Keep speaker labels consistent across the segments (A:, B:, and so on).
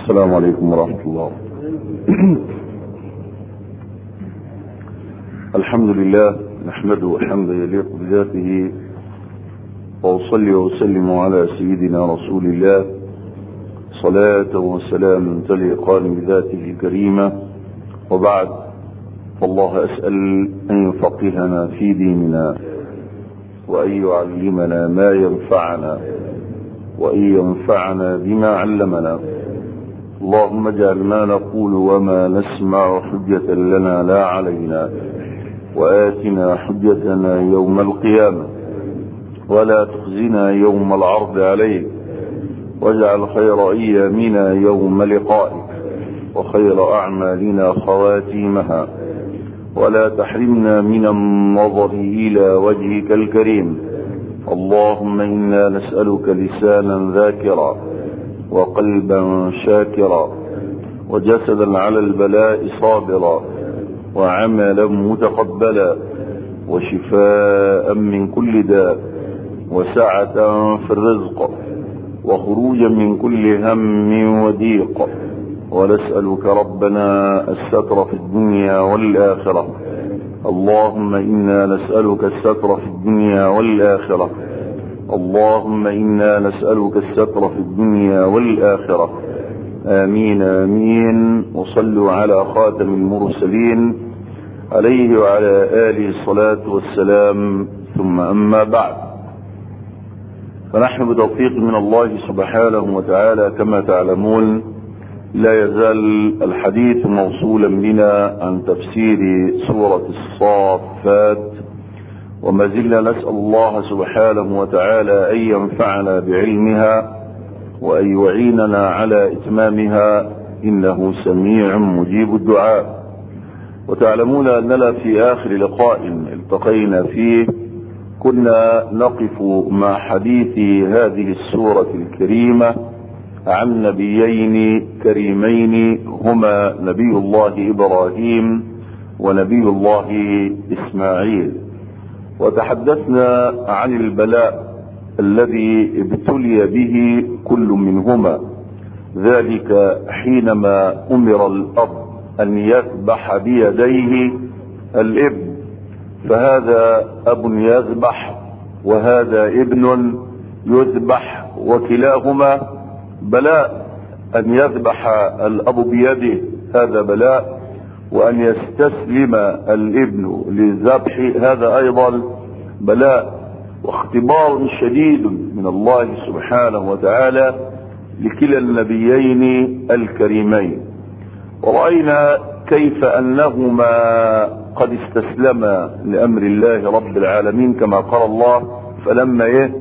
A: السلام عليكم ورحمة الله الحمد لله نحمده حمدا يليق بذاته وأصلي وأسلم على سيدنا رسول الله صلاة وسلام تليقان بذاته الكريمة وبعد فالله أسأل أن يفقهنا في ديننا وأن يعلمنا ما ينفعنا وأن ينفعنا بما علمنا اللهم اجعل ما نقول وما نسمع حجة لنا لا علينا وآتنا حجتنا يوم القيامة ولا تخزنا يوم العرض عليك واجعل خير أيامنا يوم لقائك وخير أعمالنا خواتيمها ولا تحرمنا من النظر إلى وجهك الكريم اللهم إنا نسألك لسانا ذاكرا وقلبا شاكرا وجسدا على البلاء صابرا وعملا متقبلا وشفاء من كل داء وسعة في الرزق وخروجا من كل هم وضيق ونسألك ربنا الستر في الدنيا والآخرة اللهم إنا نسألك الستر في الدنيا والآخرة اللهم إنا نسألك الستر في الدنيا والآخرة آمين آمين وصلوا على خاتم المرسلين عليه وعلى آله الصلاة والسلام ثم أما بعد فنحن بتوفيق من الله سبحانه وتعالى كما تعلمون لا يزال الحديث موصولا بنا عن تفسير سورة الصافات وما زلنا نسأل الله سبحانه وتعالى أن ينفعنا بعلمها وأن يعيننا على إتمامها إنه سميع مجيب الدعاء وتعلمون أننا في آخر لقاء التقينا فيه كنا نقف مع حديث هذه السورة الكريمة عن نبيين كريمين هما نبي الله إبراهيم ونبي الله إسماعيل وتحدثنا عن البلاء الذي ابتلي به كل منهما ذلك حينما أمر الأب أن يذبح بيديه الابن فهذا أب يذبح وهذا ابن يذبح وكلاهما بلاء أن يذبح الأب بيده هذا بلاء وأن يستسلم الابن للذبح هذا أيضا بلاء واختبار شديد من الله سبحانه وتعالى لكلا النبيين الكريمين ورأينا كيف أنهما قد استسلما لأمر الله رب العالمين كما قال الله فلما إيه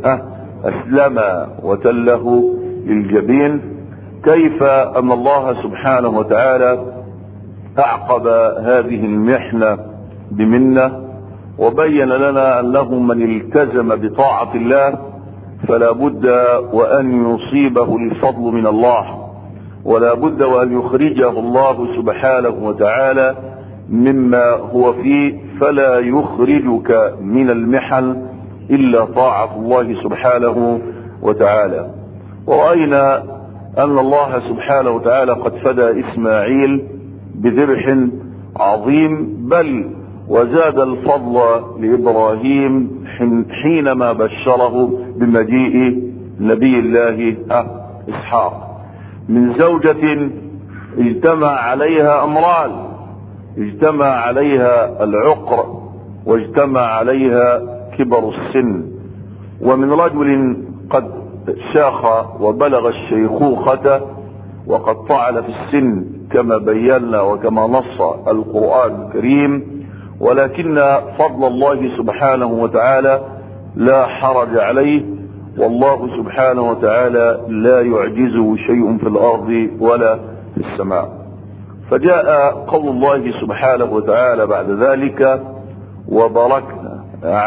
A: أسلم وتله للجبين كيف أن الله سبحانه وتعالى أعقب هذه المحنة بمنة وبين لنا أنه من التزم بطاعة الله فلا بد وأن يصيبه الفضل من الله ولا بد وأن يخرجه الله سبحانه وتعالى مما هو فيه فلا يخرجك من المحن إلا طاعة الله سبحانه وتعالى ورأينا أن الله سبحانه وتعالى قد فدى إسماعيل بذبح عظيم بل وزاد الفضل لإبراهيم حينما بشره بمجيء نبي الله إسحاق من زوجة اجتمع عليها أمران اجتمع عليها العقر واجتمع عليها كبر السن ومن رجل قد شاخ وبلغ الشيخوخة وقد طعن في السن كما بينا وكما نص القرآن الكريم ولكن فضل الله سبحانه وتعالى لا حرج عليه والله سبحانه وتعالى لا يعجزه شيء في الأرض ولا في السماء فجاء قول الله سبحانه وتعالى بعد ذلك وباركنا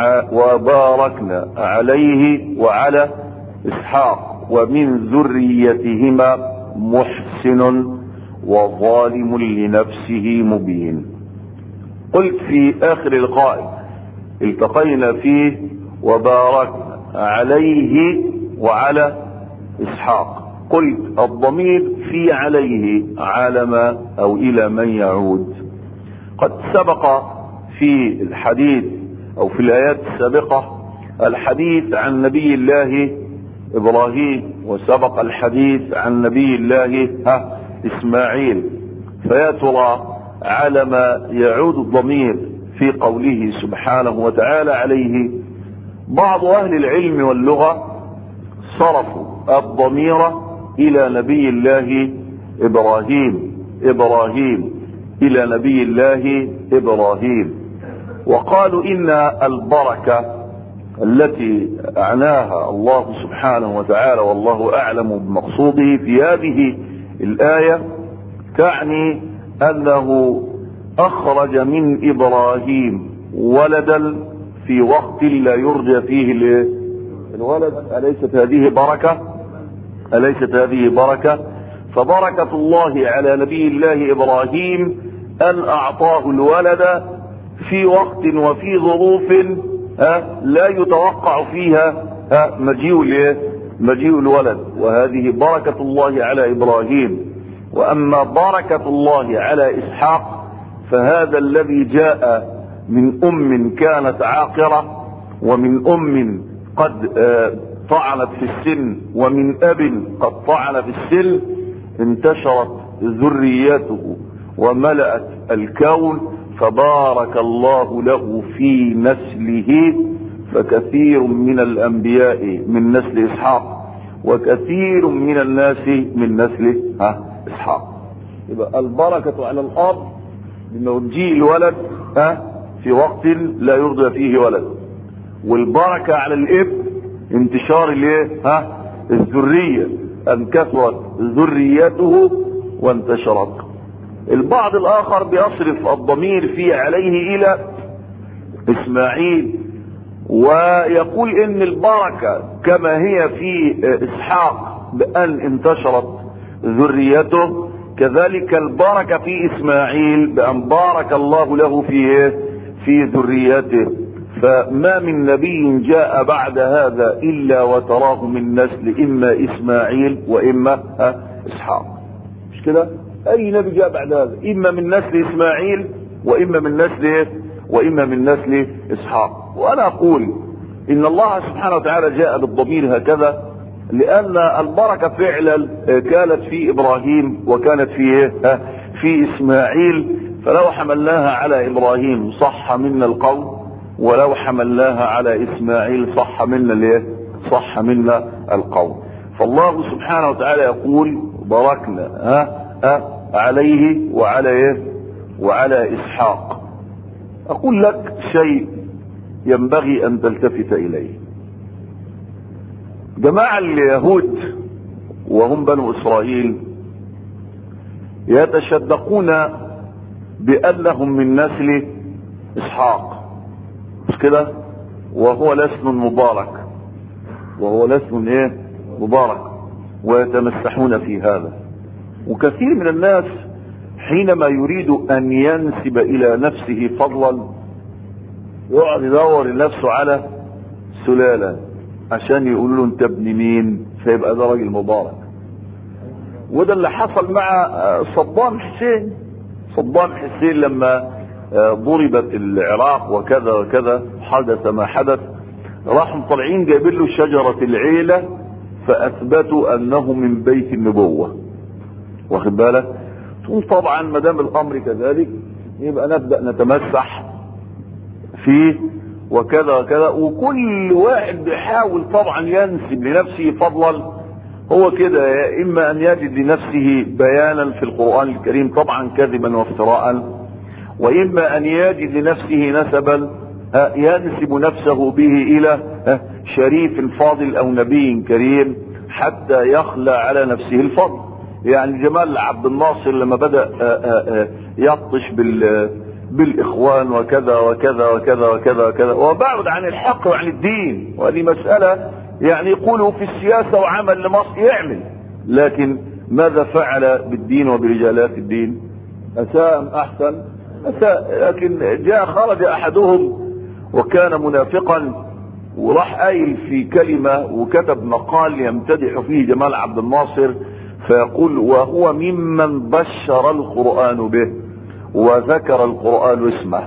A: وباركنا عليه وعلى إسحاق ومن ذريتهما محسن وظالم لنفسه مبين قلت في آخر لقاء التقينا فيه وباركنا عليه وعلى إسحاق قلت الضمير في عليه علم او الى من يعود قد سبق في الحديث او في الايات السابقة الحديث عن نبي الله ابراهيم وسبق الحديث عن نبي الله ها اسماعيل فيا ترى على ما يعود الضمير في قوله سبحانه وتعالى عليه بعض اهل العلم واللغة صرفوا الضمير الى نبي الله ابراهيم ابراهيم الى نبي الله ابراهيم وقالوا ان البركة التي اعناها الله سبحانه وتعالى والله اعلم بمقصوده في هذه الاية تعني انه اخرج من ابراهيم ولدا في وقت لا يرجى فيه الولد اليست هذه بركة اليست هذه بركة فبركة الله على نبي الله ابراهيم ان اعطاه الولد في وقت وفي ظروف لا يتوقع فيها مجيء مجيء الولد وهذه بركة الله على ابراهيم واما بركة الله على اسحاق فهذا الذي جاء من ام كانت عاقرة ومن ام قد طعنت في السن ومن اب قد طعن في السن انتشرت ذريته وملأت الكون فبارك الله له في نسله فكثير من الانبياء من نسل اسحاق وكثير من الناس من نسل ها اسحاق يبقى البركة على الارض بمجيء الولد ها في وقت لا يرضى فيه ولد والبركة على الابن انتشار الايه ها الذرية ان كثرت ذريته وانتشرت البعض الاخر بيصرف الضمير في عليه الى اسماعيل ويقول ان البركة كما هي في اسحاق بان انتشرت ذريته كذلك البركة في اسماعيل بان بارك الله له في في ذريته فما من نبي جاء بعد هذا الا وتراه من نسل اما اسماعيل واما اسحاق مش كده اي نبي جاء بعد هذا اما من نسل اسماعيل واما من نسل واما من نسل اسحاق وانا اقول ان الله سبحانه وتعالى جاء بالضمير هكذا لان البركة فعلا كانت في ابراهيم وكانت في في اسماعيل فلو حملناها على ابراهيم صح منا القول ولو حملناها على اسماعيل صح منا الايه صح منا القول فالله سبحانه وتعالى يقول باركنا ها ها عليه وعلى ايه وعلى اسحاق اقول لك شيء ينبغي ان تلتفت اليه جماعة اليهود وهم بنو اسرائيل يتشدقون بانهم من نسل اسحاق مش كده وهو لسن مبارك وهو لسن ايه مبارك ويتمسحون في هذا وكثير من الناس حينما يريد ان ينسب الى نفسه فضلا يقعد يدور لنفسه على سلالة عشان يقول له انت ابن مين فيبقى ده راجل مبارك وده اللي حصل مع صدام حسين صدام حسين لما ضربت العراق وكذا وكذا حدث ما حدث راحوا طالعين جايبين له شجرة العيلة فاثبتوا انه من بيت النبوة واخد بالك تقول طبعا ما دام الامر كذلك يبقى نبدا نتمسح فيه وكذا وكذا وكل واحد بيحاول طبعا ينسب لنفسه فضلا هو كده يا اما ان يجد لنفسه بيانا في القران الكريم طبعا كذبا وافتراء واما ان يجد لنفسه نسبا ينسب نفسه به الى شريف فاضل او نبي كريم حتى يخلى على نفسه الفضل يعني جمال عبد الناصر لما بدأ يبطش بال بالاخوان وكذا وكذا وكذا وكذا وكذا وبعد عن الحق وعن الدين وهذه مسألة يعني يقولوا في السياسة وعمل لمصر يعمل لكن ماذا فعل بالدين وبرجالات الدين اساء ام احسن اساء لكن جاء خرج احدهم وكان منافقا وراح قايل في كلمة وكتب مقال يمتدح فيه جمال عبد الناصر فيقول وهو ممن بشر القرآن به وذكر القرآن اسمه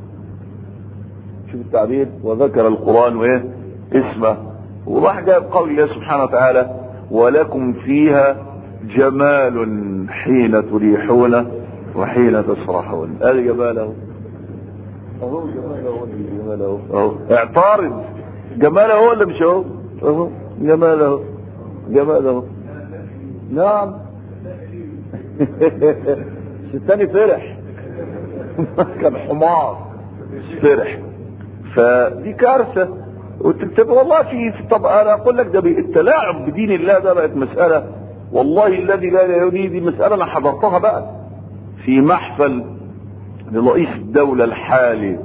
A: شوف التعبير وذكر القرآن ايه اسمه وراح جاب قول الله سبحانه وتعالى ولكم فيها جمال حين تريحون وحين تسرحون هذا جماله اهو جماله جماله اهو اعترض جماله هو ولا مش هو اهو جماله جماله نعم الثاني فرح كان حمار فرح فدي كارثه وتكتب والله في طب انا اقول لك ده التلاعب بدين الله ده بقت مساله والله الذي لا يريد دي مساله انا حضرتها بقى في محفل لرئيس الدوله الحالي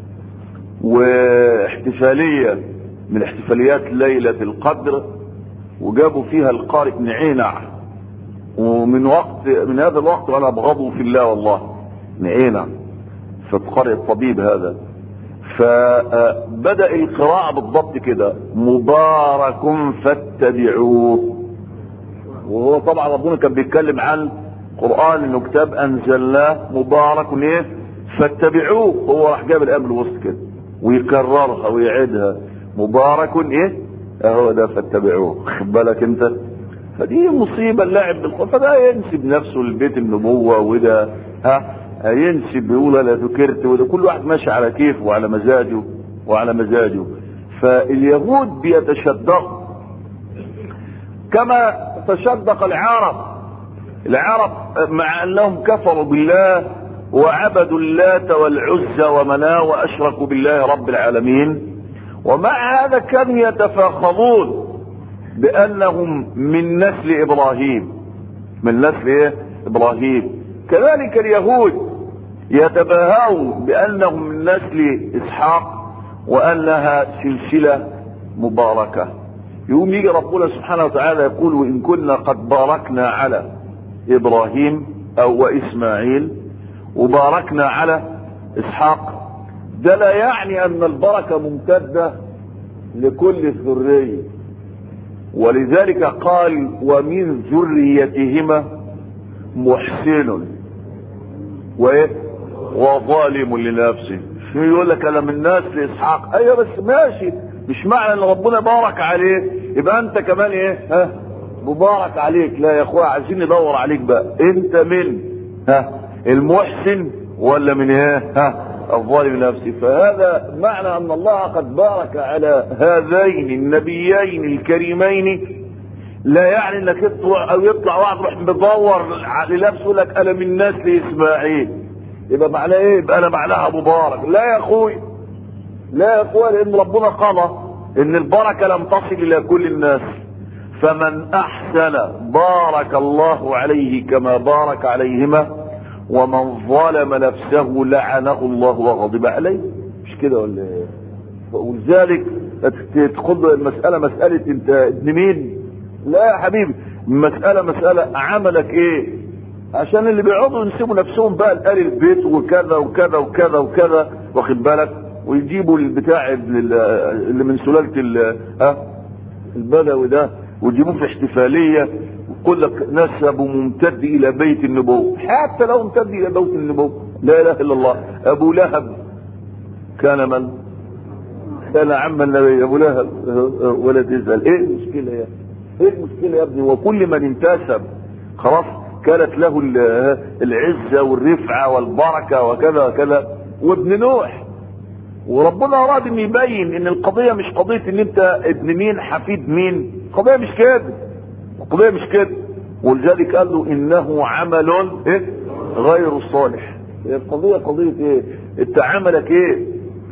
A: واحتفاليه من احتفاليات ليله القدر وجابوا فيها القارئ بن عينع ومن وقت من هذا الوقت وانا ابغضه في الله والله نعينع في القارئ الطبيب هذا فبدأ القراءة بالضبط كده مبارك فاتبعوه وهو طبعا ربنا كان بيتكلم عن قرآن انه كتاب انزلناه مبارك ايه فاتبعوه هو راح جاب الامر الوسط كده ويكررها ويعيدها مبارك ايه اهو ده فاتبعوه خد بالك انت فدي مصيبة اللاعب بالقرآن فده ينسب نفسه لبيت النبوة وده ها ينسب يقول لا ذكرت وده كل واحد ماشي على كيفه وعلى مزاجه وعلى مزاجه فاليهود بيتشدقوا كما تشدق العرب العرب مع انهم كفروا بالله وعبدوا اللات والعزى ومناه واشركوا بالله رب العالمين ومع هذا كانوا يتفاخرون بانهم من نسل ابراهيم من نسل ايه ابراهيم كذلك اليهود يتباهون بانهم من نسل اسحاق وانها سلسله مباركه يقوم يجي ربنا سبحانه وتعالى يقول وان كنا قد باركنا على ابراهيم او واسماعيل وباركنا على اسحاق ده لا يعني ان البركه ممتده لكل الذريه ولذلك قال ومن ذريتهما محسن وايه وظالم لنفسه شو يقول لك انا من ناس لاسحاق ايوه بس ماشي مش معنى ان ربنا بارك عليه يبقى انت كمان ايه ها مبارك عليك لا يا اخويا عايزين ندور عليك بقى انت من ها المحسن ولا من ايه ها الظالم نفسه فهذا معنى ان الله قد بارك على هذين النبيين الكريمين لا يعني انك تطلع او يطلع واحد يروح مدور لنفسه يقول لك انا من نسل اسماعيل يبقى معناه ايه يبقى انا معناها مبارك لا يا اخوي لا يا اخوي لان ربنا قضى ان البركه لم تصل الى كل الناس فمن احسن بارك الله عليه كما بارك عليهما ومن ظلم نفسه لعنه الله وغضب عليه مش كده ولا ايه ولذلك تدخل المسألة مسألة انت ابن مين لا يا حبيبي مسألة مسألة عملك ايه عشان اللي بيقعدوا ينسبوا نفسهم بقى لآل البيت وكذا وكذا وكذا وكذا واخد بالك ويجيبوا البتاع اللي من سلالة ها البدوي ده ويجيبوه في احتفالية يقول لك نسب ممتد الى بيت النبوة حتى لو امتد الى بيت النبوة لا اله الا الله ابو لهب كان من كان عم النبي ابو لهب ولا تسأل ايه المشكلة يا ايه المشكلة يا ابني وكل من انتسب خلاص كانت له العزة والرفعة والبركة وكذا وكذا وابن نوح وربنا اراد ان يبين ان القضية مش قضية ان انت ابن مين حفيد مين القضية مش كده القضية مش كده ولذلك قال له انه عمل ايه غير صالح القضية قضية ايه انت عملك ايه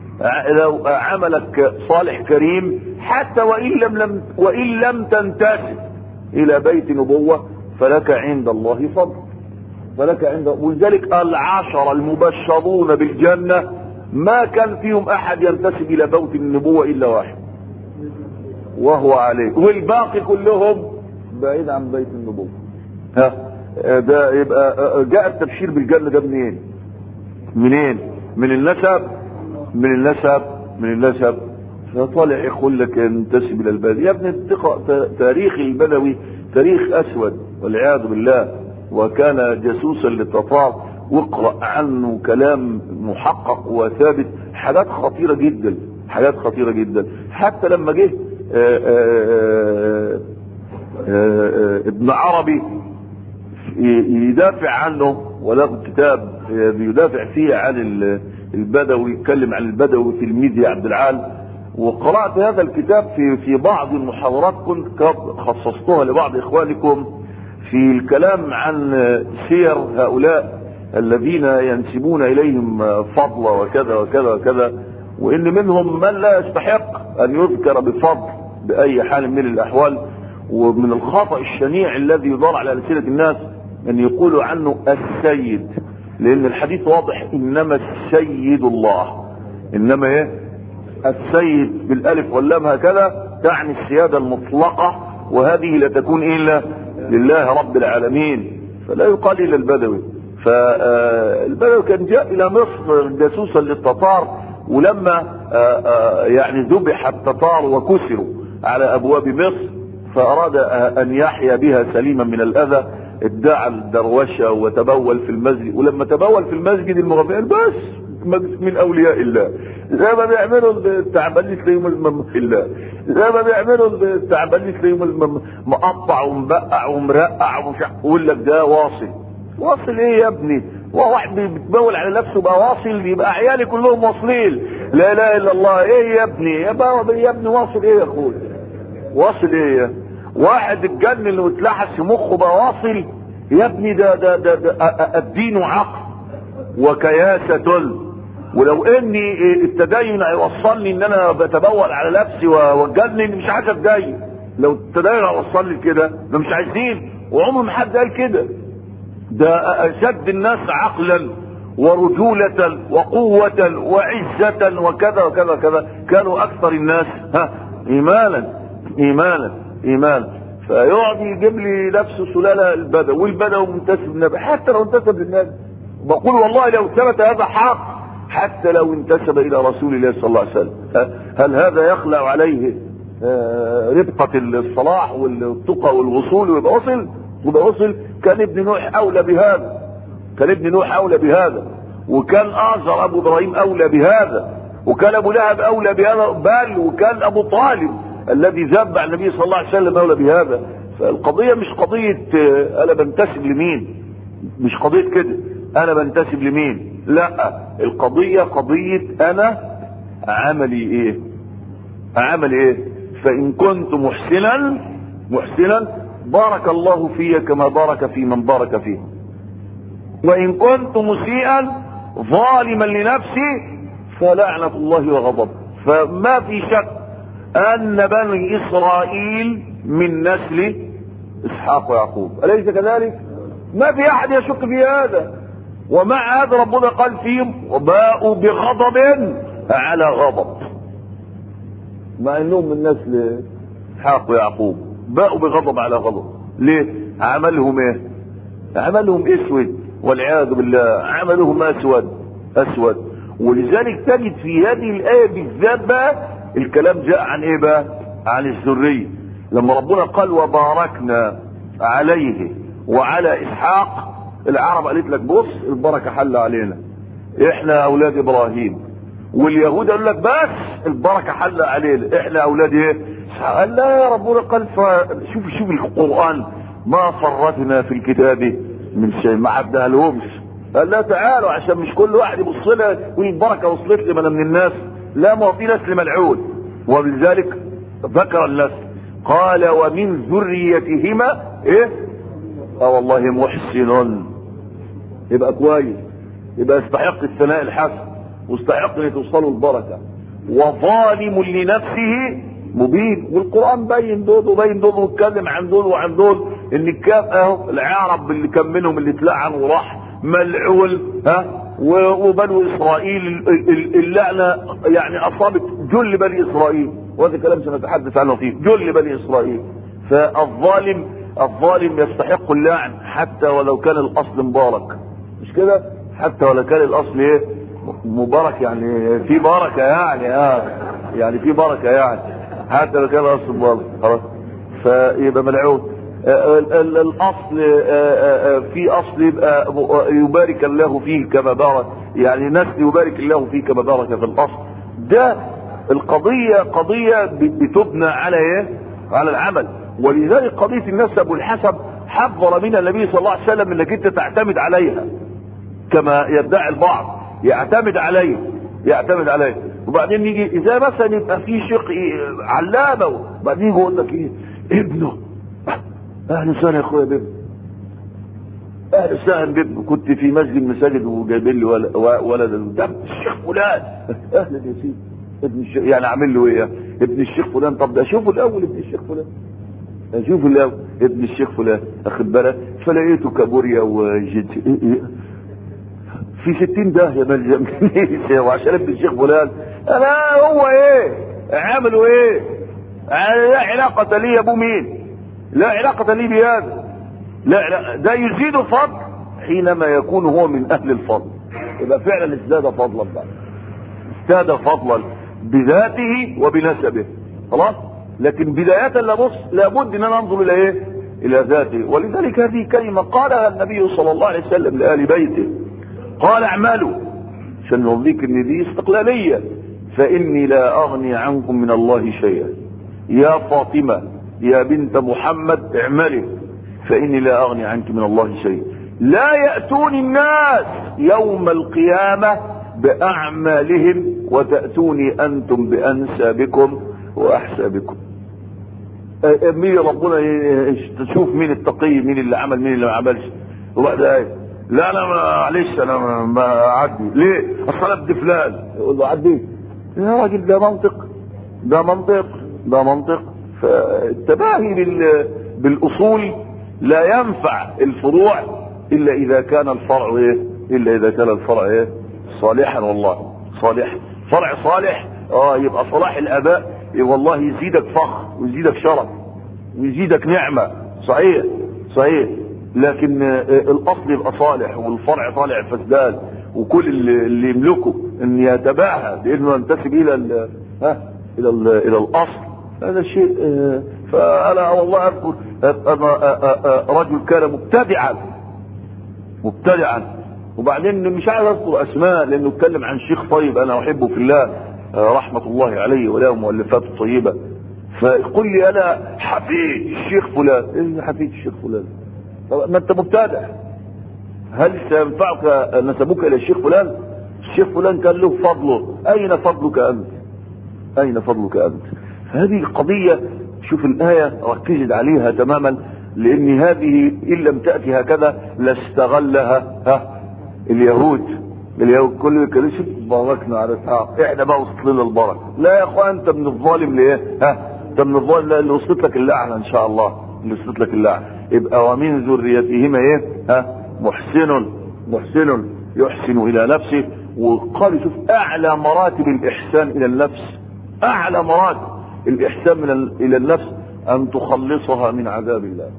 A: لو عملك صالح كريم حتى وان لم, لم وان لم تنتسب الى بيت نبوة فلك عند الله فضل فلك عند ولذلك العشر المبشرون بالجنة ما كان فيهم احد ينتسب الى بيت النبوة الا واحد وهو عليه والباقي كلهم بعيد عن بيت النبوة ها ده يبقى جاء التبشير بالجنة ده منين منين من النسب من النسب من النسب فطالع يقول لك انتسب الى البدوي يا ابني تقرا تاريخ البدوي تاريخ اسود والعياذ بالله وكان جاسوسا للتتار واقرا عنه كلام محقق وثابت حاجات خطيره جدا حاجات خطيره جدا حتى لما جه ابن عربي يدافع عنه وله كتاب بيدافع فيه عن البدوي يتكلم عن البدوي في الميديا عبد العال وقرأت هذا الكتاب في في بعض المحاضرات كنت خصصتها لبعض اخوانكم في الكلام عن سير هؤلاء الذين ينسبون اليهم فضل وكذا وكذا وكذا وان منهم من لا يستحق ان يذكر بفضل باي حال من الاحوال ومن الخطأ الشنيع الذي يدار على ألسنة الناس أن يقولوا عنه السيد لأن الحديث واضح إنما السيد الله إنما إيه السيد بالألف واللام هكذا تعني السيادة المطلقة وهذه لا تكون إلا لله رب العالمين فلا يقال إلا البدوي فالبدوي كان جاء إلى مصر جاسوسا للتتار ولما يعني ذبح التتار وكسروا على أبواب مصر فأراد أن يحيا بها سليما من الأذى ادعى الدروشة وتبول في المسجد ولما تبول في المسجد المغفل بس من أولياء الله زي ما بيعملوا التعبانين تلاقيهم الله زي ما بيعملوا التعبانين تلاقيهم مقطع ومبقع ومرقع ومش يقول لك ده واصل واصل ايه يا ابني هو واحد بيتبول على نفسه بقى واصل يبقى عيالي كلهم واصلين لا اله الا الله ايه يا ابني يا, يا ابني واصل ايه يا اخويا واصل ايه واحد اتجنن واتلحس في مخه بقى واصل يا ابني ده ده ده, ده الدين عقل وكياسة ولو اني التدين هيوصلني ان انا بتبول على نفسي واتجنن مش عايز اتدين لو التدين هيوصلني كده ده مش عايزين وعمر ما حد قال كده ده اشد الناس عقلا ورجولة وقوة وعزة وكذا وكذا وكذا كانوا اكثر الناس ها ايمانا ايمانا ايمان فيقعد يجيب لي نفسه سلاله البدو والبدو منتسب للنبي حتى لو انتسب للنبي بقول والله لو ثبت هذا حق حتى لو انتسب الى رسول الله صلى الله عليه وسلم هل هذا يخلع عليه ربقة الصلاح والتقى والوصول ويبقى وصل ويبقى وصل كان ابن نوح اولى بهذا كان ابن نوح اولى بهذا وكان اعزر ابو ابراهيم اولى بهذا وكان ابو لهب اولى بهذا بل وكان ابو طالب الذي ذب عن النبي صلى الله عليه وسلم اولى بهذا فالقضيه مش قضيه انا بنتسب لمين مش قضيه كده انا بنتسب لمين لا القضيه قضيه انا عملي ايه عملي ايه فان كنت محسنا محسنا بارك الله في كما بارك في من بارك فيه وان كنت مسيئا ظالما لنفسي فلعنه الله وغضبه فما في شك ان بني اسرائيل من نسل اسحاق ويعقوب اليس كذلك ما في احد يشك في هذا ومع هذا ربنا قال فيهم وباءوا بغضب على غضب مع انهم من نسل اسحاق ويعقوب باءوا بغضب على غضب ليه عملهم ايه عملهم اسود والعياذ بالله عملهم اسود اسود ولذلك تجد في هذه الايه بالذات بقى الكلام جاء عن ايه بقى عن الذريه لما ربنا قال وباركنا عليه وعلى اسحاق العرب قالت لك بص البركه حل علينا احنا اولاد ابراهيم واليهود قالوا لك بس البركه حل علينا احنا اولاد ايه قال لا يا ربنا قال شوف شوف القران ما فرطنا في الكتاب من شيء ما عدها لهمش قال لا تعالوا عشان مش كل واحد يبص لها والبركه وصلت لي من الناس لا ما في نسل ملعون وبذلك ذكر النسل قال ومن ذريتهما ايه اه والله محسن يبقى كويس يبقى يستحق الثناء الحسن واستحق ان توصلوا البركه وظالم لنفسه مبين والقران بين دول وبين دول واتكلم عن دول وعن دول ان الكاف اهو العرب اللي كان منهم اللي اتلعن وراح ملعون ها وبنو اسرائيل اللعنه يعني اصابت جل بني اسرائيل وهذا كلام سنتحدث عنه فيه جل بني اسرائيل فالظالم الظالم يستحق اللعن حتى ولو كان الاصل مبارك مش كده حتى ولو كان الاصل ايه مبارك يعني في بركه يعني اه يعني في بركه يعني حتى لو كان اصل باطل خلاص فيبقى ملعون الاصل في اصل يبقى يبارك الله فيه كما بارك يعني نسل يبارك الله فيه كما بارك في الاصل ده القضيه قضيه بتبنى على ايه؟ على العمل ولذلك قضيه النسب والحسب حذر منها النبي صلى الله عليه وسلم انك انت تعتمد عليها كما يدعي البعض يعتمد عليه يعتمد عليه وبعدين يجي اذا مثلا يبقى في شق علامه وبعدين يجي يقول لك ايه ابنه اهلا وسهلا يا اخويا بابنه اهلا وسهلا بابنه كنت في مسجد مساجد وجايبين لي ولد ده الشيخ فلان اهلا يا سيدي ابن الشيخ يعني اعمل له ايه ابن الشيخ فلان طب ده اشوفه الاول ابن الشيخ فلان اشوفه الاول ابن الشيخ فلان اخد بالك فلقيته كابوريا وجد في ستين داهية ملزم وعشان ابن الشيخ فلان انا هو ايه عملوا ايه لا علاقة لي يا ابو مين لا علاقة لي بهذا لا علاقة ده يزيد فضل حينما يكون هو من اهل الفضل يبقى فعلا ازداد فضلا بقى ازداد فضلا بذاته وبنسبه خلاص لكن بداية لابص لابد ان انا انظر الى ايه الى ذاته ولذلك هذه كلمة قالها النبي صلى الله عليه وسلم لآل بيته قال اعملوا عشان نوريك ان دي استقلالية فاني لا اغني عنكم من الله شيئا يا فاطمة يا بنت محمد اعملي فاني لا اغني عنك من الله شيئا لا يأتوني الناس يوم القيامة باعمالهم وتأتوني انتم بانسابكم واحسابكم مين ربنا تشوف مين التقي مين اللي عمل مين اللي ما عملش وبعد ايه لا انا معلش انا ما اعدي ليه اصل انا ابن فلان يقول له عدي يا راجل ده منطق ده منطق ده منطق فالتباهي بال بالاصول لا ينفع الفروع الا اذا كان الفرع ايه الا اذا كان الفرع ايه صالحا والله صالح فرع صالح اه يبقى صلاح الاباء والله يزيدك فخر ويزيدك شرف ويزيدك نعمه صحيح صحيح لكن الاصل يبقى صالح والفرع طالع فسدان وكل اللي, اللي يملكه ان يتباهى بانه ينتسب الى ال ها الى ال الى الاصل هذا شيء فانا والله اذكر انا رجل كان مبتدعا مبتدعا وبعدين مش عايز اذكر اسماء لانه اتكلم عن شيخ طيب انا احبه في الله رحمه الله عليه وله مؤلفاته طيبه فيقول لي انا حفيد الشيخ فلان ايه حفيد الشيخ فلان ما انت مبتدع هل سينفعك نسبك الى الشيخ فلان الشيخ فلان كان له فضله اين فضلك انت اين فضلك انت هذه قضية شوف الآية ركزت عليها تماما لأن هذه إن لم تأتي هكذا لاستغلها ها اليهود اليهود كل كلمة باركنا على اسحاق احنا بقى وصلت لنا البركة لا يا اخوان انت من الظالم ليه ها انت من الظالم لا اللي وصلت لك اللعنة ان شاء الله اللي وصلت لك اللعنة يبقى ومن ذريتهما ايه ها محسن محسن يحسن الى نفسه وقال شوف اعلى مراتب الاحسان الى النفس اعلى مراتب الاحسان من ال... الى النفس ان تخلصها من عذاب الله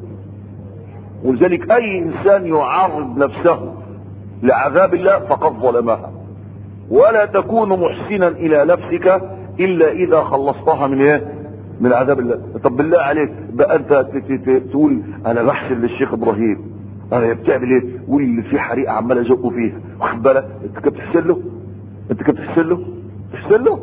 A: ولذلك اي انسان يعرض نفسه لعذاب الله فقد ظلمها ولا تكون محسنا الى نفسك الا اذا خلصتها من ايه من عذاب الله طب بالله عليك بقى انت تقول انا بحسن للشيخ ابراهيم انا بتعمل ايه واللي في حريقه عمال ازقه فيها واخد بالك انت كده بتحسن له انت كده بتحسن له بتحسن له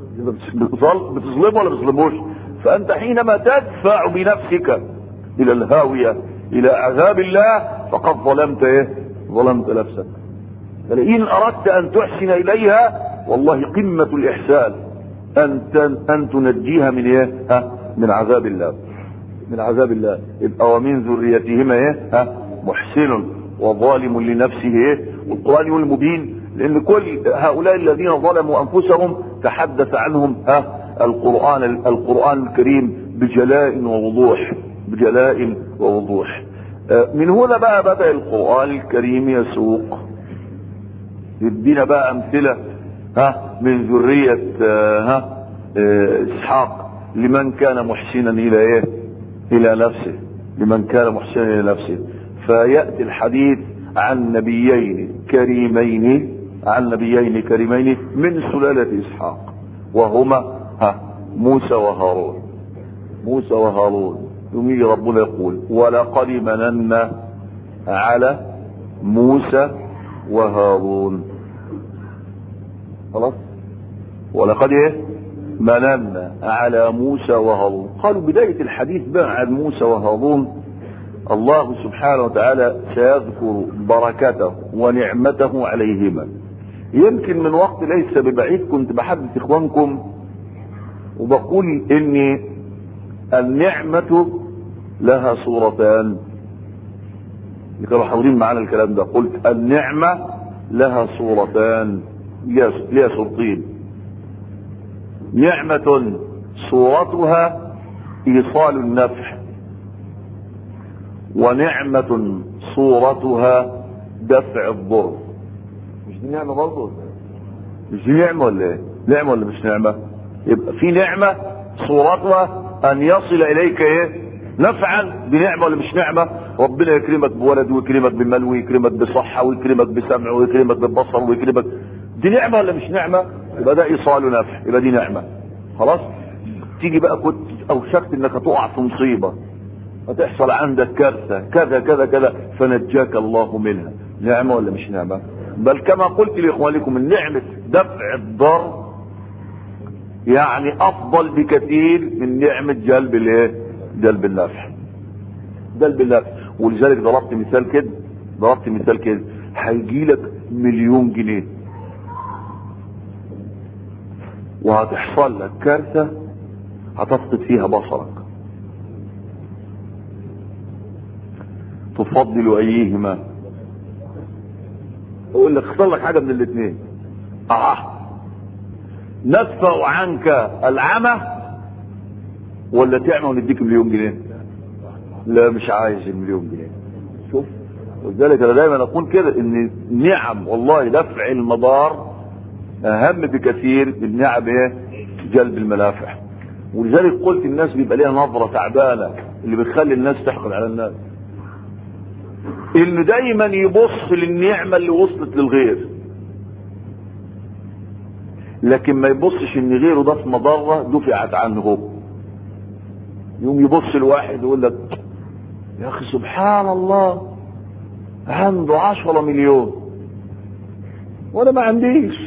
A: بتظلمه ولا بتظلموش فانت حينما تدفع بنفسك الى الهاويه الى عذاب الله فقد ظلمت ايه ظلمت نفسك فإن أردت أن تحسن إليها والله قمة الإحسان أن أن تنجيها من إيه؟ ها؟ من عذاب الله من عذاب الله يبقى ومن ذريتهما إيه؟ ها؟ محسن وظالم لنفسه إيه؟ والقرآن يقول المبين لأن كل هؤلاء الذين ظلموا أنفسهم تحدث عنهم ها القرآن القرآن الكريم بجلاء ووضوح بجلاء ووضوح من هنا بقى بدأ القرآن الكريم يسوق يدينا بقى امثله ها من ذريه ها اسحاق لمن كان محسنا الى ايه الى نفسه لمن كان محسنا الى نفسه فياتي الحديث عن نبيين كريمين عن نبيين كريمين من سلاله اسحاق وهما ها موسى وهارون موسى وهارون يجي ربنا يقول ولقد مننا على موسى وهارون خلاص ولقد ايه مننا على موسى وهارون قالوا بداية الحديث بقى عن موسى وهارون الله سبحانه وتعالى سيذكر بركته ونعمته عليهما يمكن من وقت ليس ببعيد كنت بحدث اخوانكم وبقول ان النعمة لها صورتان اللي كانوا حاضرين معانا الكلام ده قلت النعمة لها صورتان ليها صورتين نعمة صورتها ايصال النفع ونعمة صورتها دفع الضر مش دي نعمة برضه مش دي نعمة ولا ايه نعمة ولا مش نعمة يبقى في نعمة صورتها ان يصل اليك ايه نفعا بنعمة ولا مش نعمة ربنا يكرمك بولد ويكرمك بمال ويكرمك بصحة ويكرمك بسمع ويكرمك ببصر ويكرمك دي نعمة ولا مش نعمة يبقى ده ايصال نفع يبقى دي نعمة خلاص تيجي بقى كنت اوشكت انك تقع في مصيبة هتحصل عندك كارثة كذا كذا كذا فنجاك الله منها نعمة ولا مش نعمة بل كما قلت لاخوانكم النعمة دفع الضر يعني افضل بكثير من نعمة جلب الايه جلب النفع جلب النفع ولذلك ضربت مثال كده ضربت مثال كده هيجي لك مليون جنيه وهتحصل لك كارثة هتفقد فيها بصرك تفضل ايهما اقول لك اختار لك حاجه من الاثنين اه ندفع عنك العمى ولا تعمى ونديك مليون جنيه لا مش عايز المليون جنيه شوف ولذلك انا دايما اقول كده ان نعم والله دفع المضار اهم بكثير من نعم ايه جلب المنافع ولذلك قلت الناس بيبقى ليها نظره تعبانه اللي بتخلي الناس تحقد على الناس انه دايما يبص للنعمة اللي وصلت للغير لكن ما يبصش ان غيره ده في مضرة دفعت عنه هو يوم يبص لواحد يقول لك يا اخي سبحان الله عنده عشرة مليون وانا ما عنديش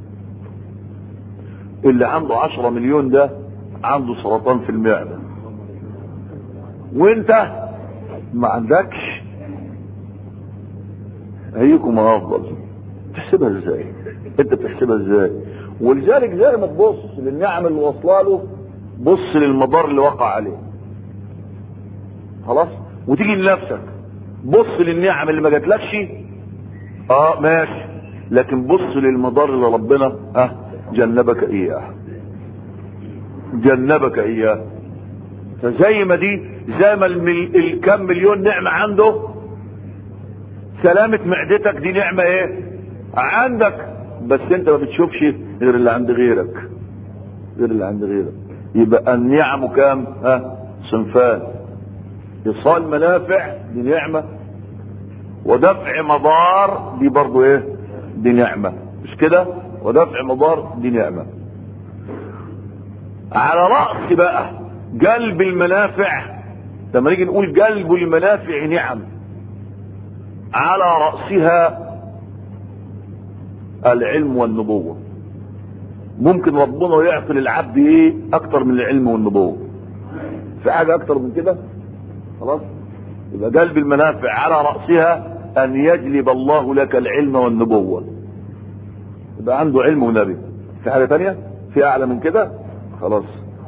A: اللي عنده عشرة مليون ده عنده سرطان في المعدة وانت ما عندكش ايكم افضل تحسبها ازاي انت بتحسبها ازاي ولذلك زي ما تبص للنعم اللي واصله له بص للمضار اللي وقع عليه خلاص وتيجي لنفسك بص للنعم اللي ما جاتلكش اه ماشي لكن بص للمضار اللي ربنا اه جنبك اياه جنبك اياه فزي ما دي زي ما المل... الكم مليون نعمة عنده سلامة معدتك دي نعمة ايه عندك بس انت ما بتشوفش غير اللي عند غيرك غير اللي عند غيرك يبقى النعم كام ها صنفان ايصال منافع دي نعمة ودفع مضار دي برضو ايه دي نعمة مش كده ودفع مضار دي نعمة على رأس بقى جلب المنافع لما نيجي نقول جلب المنافع نعم على رأسها العلم والنبوة ممكن ربنا يعطي للعبد ايه اكتر من العلم والنبوة في حاجة اكتر من كده خلاص يبقى جلب المنافع على رأسها ان يجلب الله لك العلم والنبوة يبقى عنده علم ونبي في حاجة تانية في اعلى من كده خلاص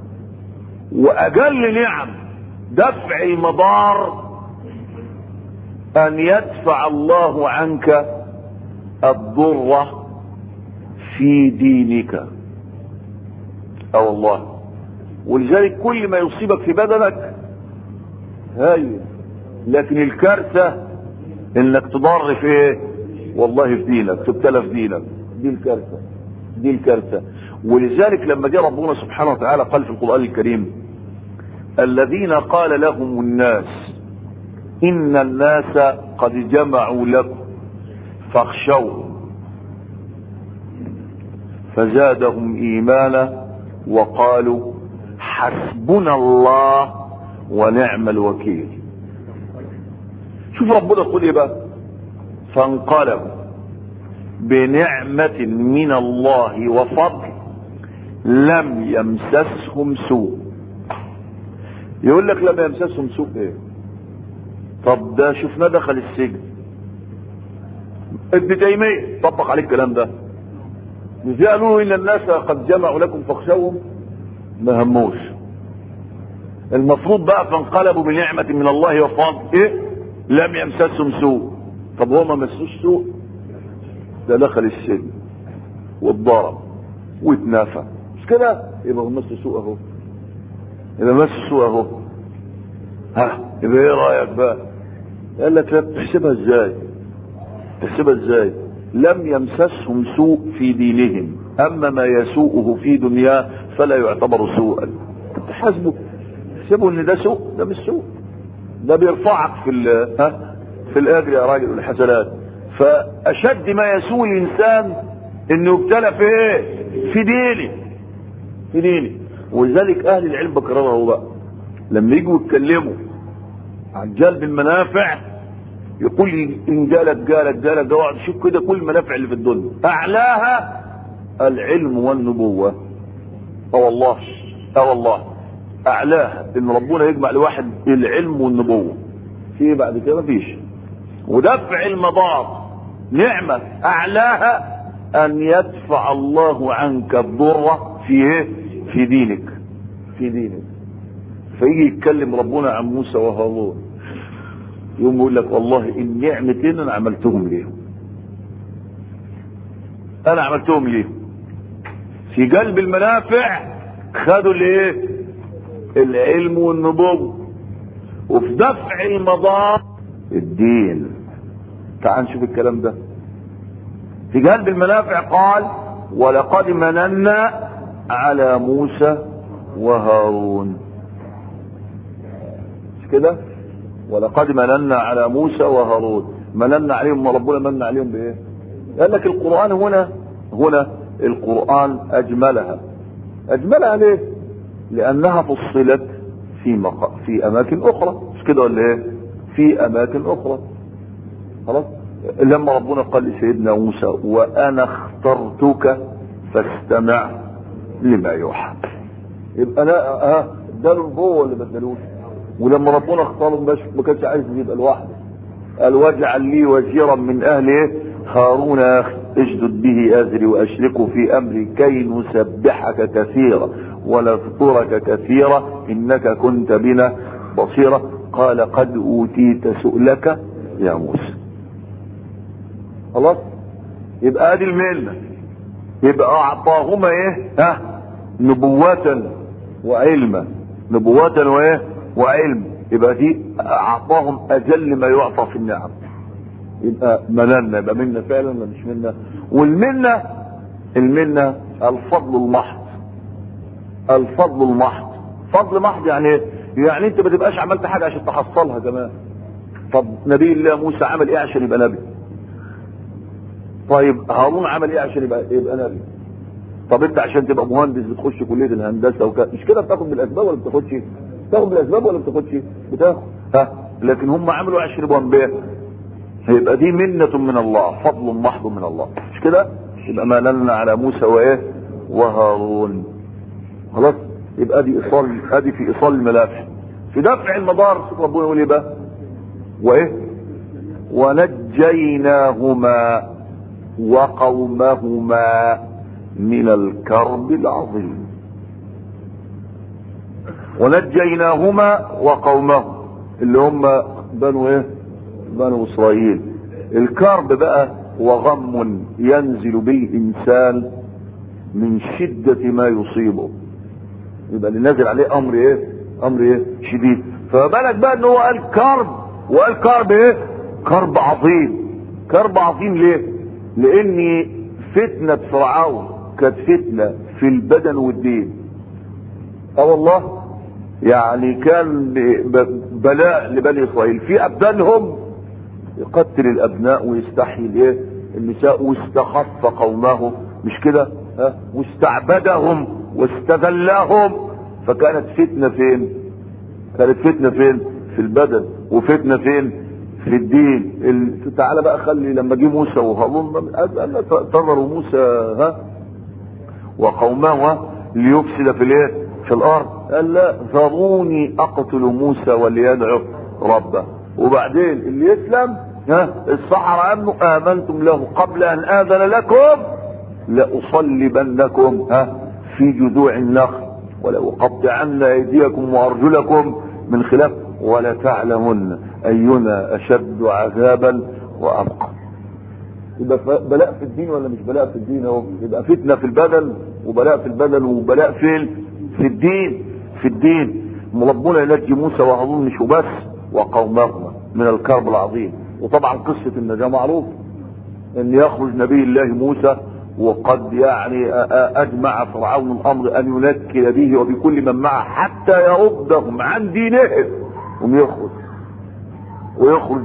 A: واجل نعم دفع المضار ان يدفع الله عنك الضر في دينك اه والله ولذلك كل ما يصيبك في بدنك هاي لكن الكارثة انك تضر في ايه والله في دينك تبتلى في دينك دي الكارثة دي الكارثة ولذلك لما جاء ربنا سبحانه وتعالى قال في القرآن الكريم الذين قال لهم الناس ان الناس قد جمعوا لكم فاخشوهم فزادهم ايمانا وقالوا حسبنا الله ونعم الوكيل شوف ربنا يقول ايه بقى فانقلبوا بنعمة من الله وفضل لم يمسسهم سوء يقول لك لم يمسسهم سوء ايه طب ده شفناه دخل السجن ابن تيمية طبق عليه الكلام ده مش قالوا ان الناس قد جمعوا لكم فاخشوهم ما هموش المفروض بقى فانقلبوا بنعمة من الله وفضل ايه لم يمسسهم سوء طب هو ما مسوش سوء ده دخل السجن واتضرب واتنافى مش كده يبقى هو مس سوء اهو يبقى مس سوء اهو ها يبقى ايه رايك بقى قال لك لا تحسبها ازاي تحسبها ازاي لم يمسسهم سوء في دينهم اما ما يسوءه في دنياه فلا يعتبر سوءا تحاسبه تحسبه ان ده سوء ده مش سوء ده بيرفعك في ال ها في الاجر يا راجل والحسنات فاشد ما يسوء الانسان انه يبتلى في ايه في دينه في دينه ولذلك اهل العلم بكرره بقى لما يجوا يتكلموا عن جلب المنافع يقول ان جالك جالك جالك جواب شوف كده كل المنافع اللي في الدنيا اعلاها العلم والنبوه اه والله اه والله اعلاها ان ربنا يجمع لواحد العلم والنبوه في بعد كده مفيش ودفع المضار نعمه اعلاها ان يدفع الله عنك الضر في ايه في دينك في دينك فيجي يتكلم ربنا عن موسى وهارون يقوم يقول لك والله النعمتين انا عملتهم ليهم انا عملتهم ليهم في قلب المنافع خدوا الايه العلم والنبوة وفي دفع المضار الدين تعال نشوف الكلام ده في قلب المنافع قال ولقد مننا على موسى وهارون مش كده ولقد مننا على موسى وهارون مننا عليهم وربنا من عليهم بايه قال لك القرآن هنا هنا القرآن أجملها أجملها ليه لأنها فصلت في مق... في أماكن أخرى مش كده ولا إيه في أماكن أخرى خلاص لما ربنا قال لسيدنا موسى وأنا اخترتك فاستمع لما يوحى يبقى لا ها اداله النبوة ولا ما ادالوش ولما ربنا اختاره مش ما كانش عايز يبقى لوحده قال واجعل لي وزيرا من اهله هارون اخي اشدد به ازري واشركه في امري كي نسبحك كثيرا ونذكرك كثيرا انك كنت بنا بصيرا قال قد اوتيت سؤلك يا موسى خلاص يبقى ادي المنه يبقى اعطاهما ايه ها نبوة وعلما نبوة وايه وعلم يبقى دي اعطاهم اجل ما يعطى في النعم يبقى مننا يبقى منا فعلا ولا مش منا والمنة المنة الفضل المحض الفضل المحض فضل محض يعني ايه يعني انت ما تبقاش عملت حاجة عشان تحصلها كمان طب نبي الله موسى عمل ايه عشان يبقى نبي طيب هارون عمل ايه عشان يبقى يبقى نبي طب انت عشان تبقى مهندس بتخش كليه الهندسه وكذا مش كده بتاخد بالاسباب ولا بتاخدش بتاخد بالاسباب ولا بتاخدش بتاخد ها لكن هم عملوا عشر بومبيه هيبقى دي منة من الله فضل محض من الله مش كده يبقى ما لنا على موسى وايه وهارون خلاص يبقى دي ايصال ادي في ايصال الملافح في دفع المضار شوف ربنا يقول ايه بقى وايه ونجيناهما وقومهما من الكرب العظيم ونجيناهما وقومهم اللي هم بنو ايه بنو اسرائيل الكرب بقى وغم ينزل بالانسان من شدة ما يصيبه يبقى اللي نازل عليه امر ايه امر ايه شديد فبالك بقى ان هو قال كرب وقال كرب ايه كرب عظيم كرب عظيم ليه لان فتنة فرعون كانت فتنة في البدن والدين اه والله يعني كان بلاء لبني اسرائيل في ابدانهم يقتل الابناء ويستحيي الايه النساء واستخف قومه مش كده ها واستعبدهم واستغلهم فكانت فتنة فين كانت فتنة فين في البدن وفتنة فين في الدين ال... تعالى بقى خلي لما جه موسى وهارون تظهروا موسى ها وقومه ليفسد في الايه في الارض قال لا ذروني اقتل موسى وليدعو ربه وبعدين اللي يسلم ها السحر انه امنتم له قبل ان اذن لكم لاصلبنكم ها في جذوع النخل ولأقطعن ايديكم وارجلكم من خلاف ولتعلمن اينا اشد عذابا وابقى يبقى بلاء في الدين ولا مش بلاء في الدين اهو يبقى فتنه في البدن وبلاء في البدن وبلاء فين في الدين في الدين ربنا ينجي موسى وهارون مش وبس وقومهما من الكرب العظيم وطبعا قصه النجاه معروف ان يخرج نبي الله موسى وقد يعني اجمع فرعون الامر ان ينكل به وبكل من معه حتى يردهم عن دينهم ويخرج ويخرج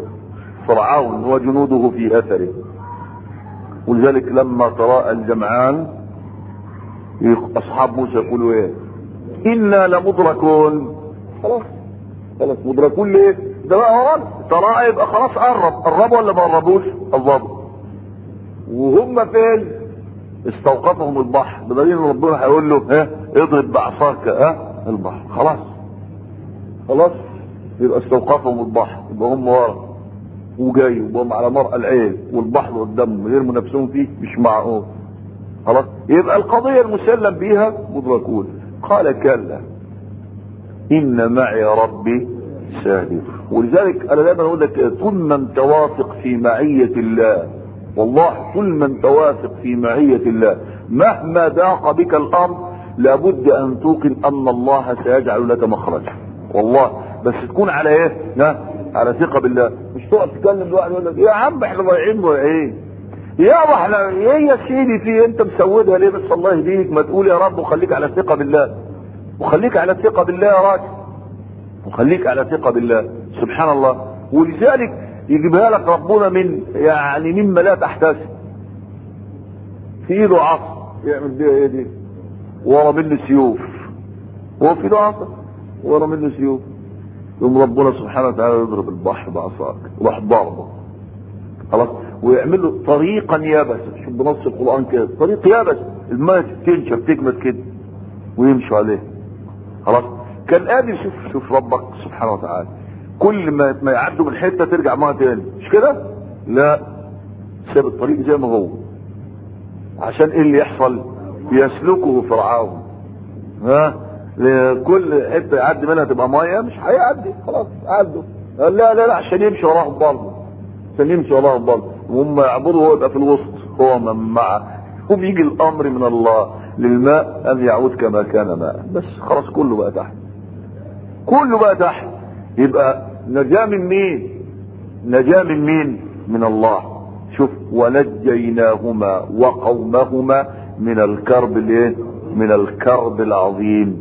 A: فرعون وجنوده في اثره ولذلك لما تراءى الجمعان اصحاب موسى يقولوا ايه انا لمدركون خلاص خلاص مدركون ليه ده بقى قرب تراءى يبقى خلاص قرب قربوا ولا ما قربوش قربوا وهم فين استوقفهم البحر بدليل ان ربنا هيقول له ها اضرب بعصاك ها البحر خلاص خلاص يبقى استوقفهم البحر يبقى هم ورا وجاي وهم على مرأى العين والبحر قدامهم يرموا نفسهم فيه مش معقول خلاص يبقى القضية المسلم بيها مدركون قال كلا إن معي ربي ساهد ولذلك أنا دايما أقول لك طول ما أنت واثق في معية الله والله طول ما أنت واثق في معية الله مهما ضاق بك الأمر لابد أن توقن أن الله سيجعل لك مخرجا والله بس تكون على ايه؟ ها؟ على ثقة بالله مش تقعد تتكلم لواحد يقول لك يا عم احنا ضايعين ضايعين يا احنا ايه يا سيدي في انت مسودها ليه بس الله يهديك ما تقول يا رب وخليك على ثقة بالله وخليك على ثقة بالله يا راجل وخليك على ثقة بالله سبحان الله ولذلك يجيبها لك ربنا من يعني مما لا تحتسب في ايده عصا يعمل بيها ايه دي ورا منه سيوف هو في ايده عصا ورا منه سيوف يوم ربنا سبحانه وتعالى يضرب البحر بعصاك وراح ضربه خلاص ويعمل له طريقا يابسا شوف بنص القران كده طريق يابس الماء تنشف تجمد كده ويمشوا عليه خلاص كان قادر شوف شوف ربك سبحانه وتعالى كل ما ما يعدوا من حته ترجع معاه تاني مش كده؟ لا ساب الطريق زي ما هو عشان ايه اللي يحصل؟ يسلكه فرعون ها كل حته يعدي منها تبقى ميه مش هيعدي خلاص عدوا لا لا لا عشان يمشي وراهم برضه عشان يمشي وراهم برضه وهم يعبروا هو يبقى في الوسط هو من معه وبيجي الامر من الله للماء ان يعود كما كان ماء بس خلاص كله بقى تحت كله بقى تحت يبقى نجاة من مين نجاة من مين من الله شوف ونجيناهما وقومهما من الكرب الايه من الكرب العظيم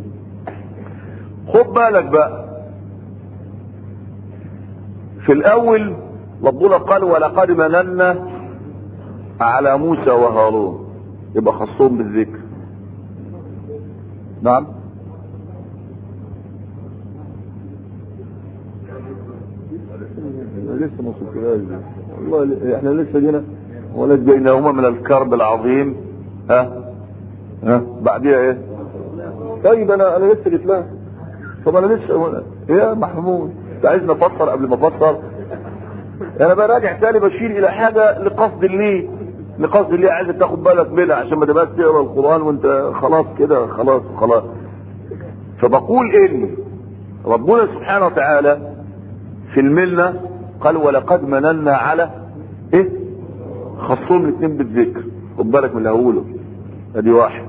A: خد بالك بقى في الاول ربنا قال ولقد مننا على موسى وهارون يبقى خصهم بالذكر نعم لسه ما وصلتلاش والله احنا لسه جينا ونجيناهما من الكرب العظيم ها ها بعديها ايه طيب انا انا لسه جيت لها طب انا لسه يا محمود انت عايزني افسر قبل ما افسر انا براجع تاني بشير الى حاجه لقصد ليه لقصد ليه عايزك تاخد بالك منها عشان ما تبقاش تقرا القران وانت خلاص كده خلاص خلاص فبقول ان ربنا سبحانه وتعالى في المله قال ولقد مننا على ايه خصهم الاثنين بالذكر خد بالك من اللي هقوله ادي واحد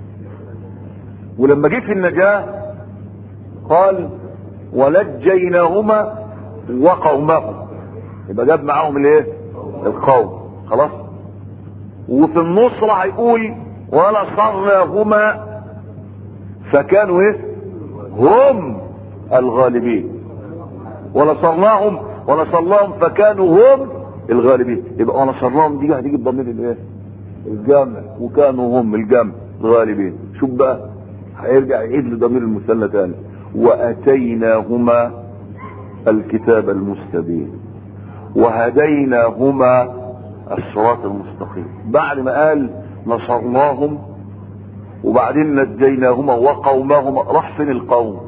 A: ولما جه في النجاه قال ونجيناهما وقومهما يبقى جاب معاهم الايه القوم خلاص وفي النصرة هيقول ونصرناهما فكانوا ايه هم الغالبين ونصرناهم ونصرناهم فكانوا هم الغالبين يبقى ونصرناهم دي هتيجي بضمير الايه الجمع وكانوا هم الجمع الغالبين شوف بقى هيرجع يعيد لضمير المثنى تاني واتيناهما الكتاب المستبين وهديناهما الصراط المستقيم بعد ما قال نصرناهم وبعدين نجيناهما وقومهما راح فين القوم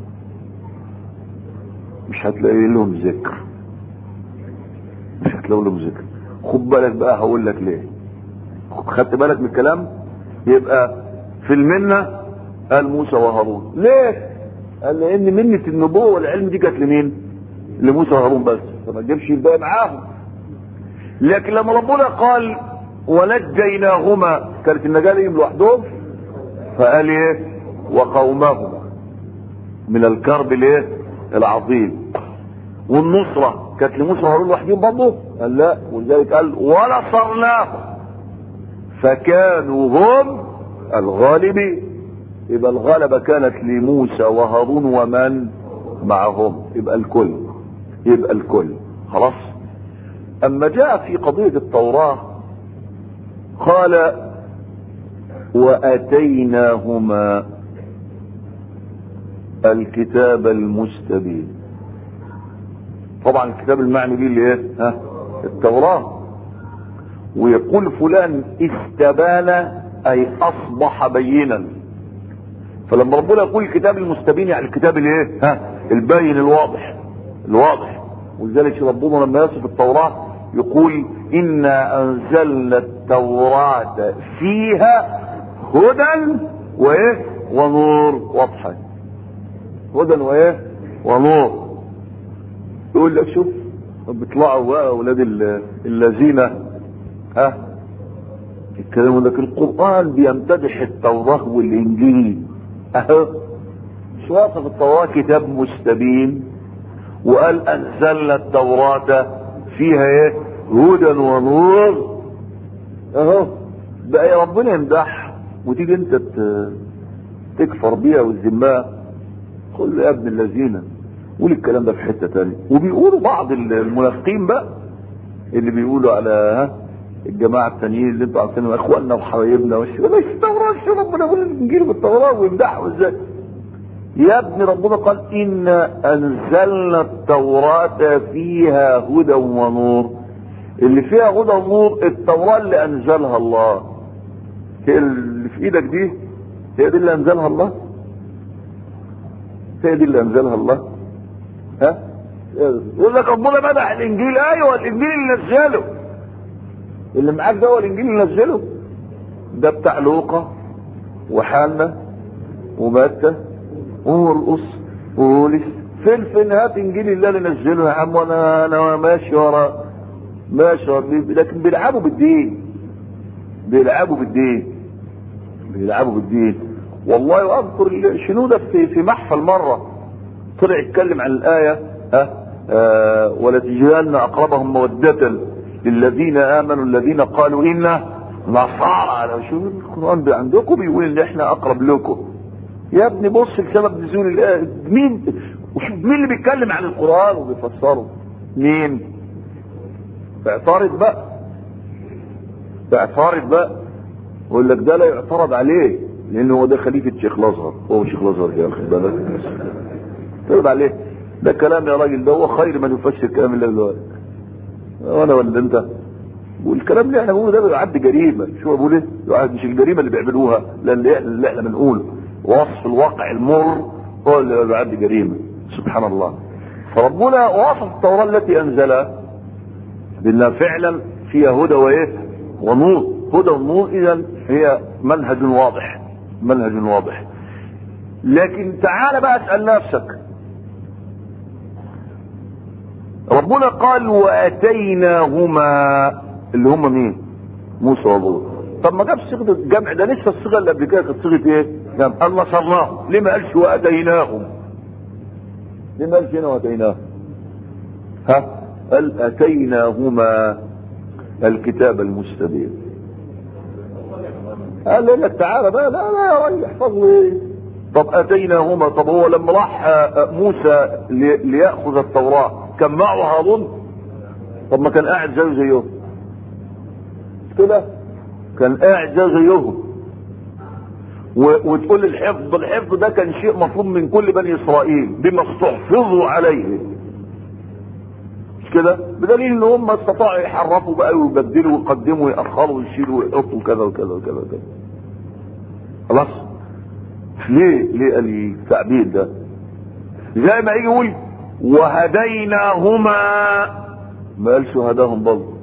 A: مش هتلاقي لهم ذكر مش هتلاقي لهم ذكر خد بالك بقى هقول لك ليه خدت بالك من الكلام يبقى في المنة قال موسى وهارون ليه قال لان منة النبوة والعلم دي كانت لمين لموسى وهارون بس فما تجيبش الباقي معاهم لكن لما ربنا قال ونجيناهما كانت النجاة ليهم لوحدهم فقال ايه وقومهما من الكرب الايه العظيم والنصرة كانت لموسى وهارون لوحدهم برضه قال لا ولذلك قال ونصرناهم فكانوا هم الغالبين يبقى الغلبة كانت لموسى وهارون ومن معهم يبقى الكل يبقى الكل خلاص اما جاء في قضية التوراة قال واتيناهما الكتاب المستبين طبعا الكتاب المعني به اللي ايه ها التوراة ويقول فلان استبان اي اصبح بينا فلما ربنا يقول الكتاب المستبين يعني الكتاب الايه ها الباين الواضح الواضح ولذلك ربنا لما يصف التوراة يقول انا انزلنا التوراة فيها هدى وايه ونور واضحة هدى وايه ونور يقول لك شوف بيطلعوا بقى اولاد الذين ها الكلام لك القرآن بيمتدح التوراة والانجيل اهو مش واصف التوراة كتاب مستبين وقال انزلنا التوراة فيها ايه هدى ونور اهو بقى يا ربنا يمدح وتيجي انت تكفر بيها والذماء قل يا ابن الذين قول الكلام ده في حته تانية وبيقولوا بعض المنافقين بقى اللي بيقولوا على ها الجماعه التانيين اللي انتوا عارفينهم اخواننا وحبايبنا مش التوراه شو ربنا يقول الانجيل بالتوراه ويمدحوا ازاي يا ابن ربنا قال إنا أنزلنا التوراة فيها هدى ونور اللي فيها هدى ونور التوراة اللي أنزلها الله هي اللي في إيدك دي هي دي اللي أنزلها الله هي دي اللي أنزلها الله ها يقول لك ربنا مدح الإنجيل أيوه الإنجيل اللي نزله اللي معاك ده هو الإنجيل اللي نزله ده بتاع لوقا وحنا ومتى ومرقص وبولس فين فين هات انجيل الله اللي نزله يا عم وانا انا ماشي ورا ماشي ورا لكن بيلعبوا بالدين بيلعبوا بالدين بيلعبوا بالدين والله واذكر شنودة في في محفل مره طلع يتكلم عن الايه ها آه ولتجدن اقربهم موده للذين امنوا الذين قالوا انا نصارى لو شوف القران عندكم بيقول ان احنا اقرب لكم يا ابني بص لسبب نزول الايه مين وشوف مين اللي بيتكلم عن القران وبيفسره مين اعترض بقى اعترض بقى يقول لك ده لا يعترض عليه لان هو ده خليفه شيخ الازهر هو شيخ الازهر يا اخي بالك اعترض عليه ده كلام يا راجل ده هو خير من يفسر كلام الله دلوقتي وانا ولا انت والكلام اللي احنا بنقوله ده بيعد جريمه شو بقول ايه؟ مش الجريمه اللي بيعملوها لا اللي احنا بنقوله وصف الواقع المر هو اللي بيعد جريمه سبحان الله فربنا وصف التوراه التي انزلها بانها فعلا فيها هدى وايه؟ ونور هدى ونور اذا هي منهج واضح منهج واضح لكن تعال بقى اسال نفسك ربنا قال واتيناهما اللي هم مين موسى وهارون طب ما جابش صيغه الجمع ده لسه الصيغه اللي قبل كده كانت صيغه ايه جمع قال نصرناهم ليه ما قالش واتيناهم ليه ما قالش هنا واتيناهم ها قال اتيناهما الكتاب المستبين قال لك تعالى بقى لا لا يا راجل احفظ ايه طب اتيناهما طب هو لما راح موسى لياخذ التوراه كان معه هارون طب ما كان قاعد زيه زيهم كده كان قاعد زيه زيهم و- وتقول الحفظ الحفظ ده كان شيء مطلوب من كل بني اسرائيل بما استحفظوا عليه مش كده بدليل ان هم استطاعوا يحرفوا بقى ويبدلوا ويقدموا ويأخروا ويشيلوا ويحطوا كذا وكذا وكذا وكذا خلاص ليه ليه قال لي التعبير ده زي ما يجي يقول وهديناهما ما قالش هداهم برضه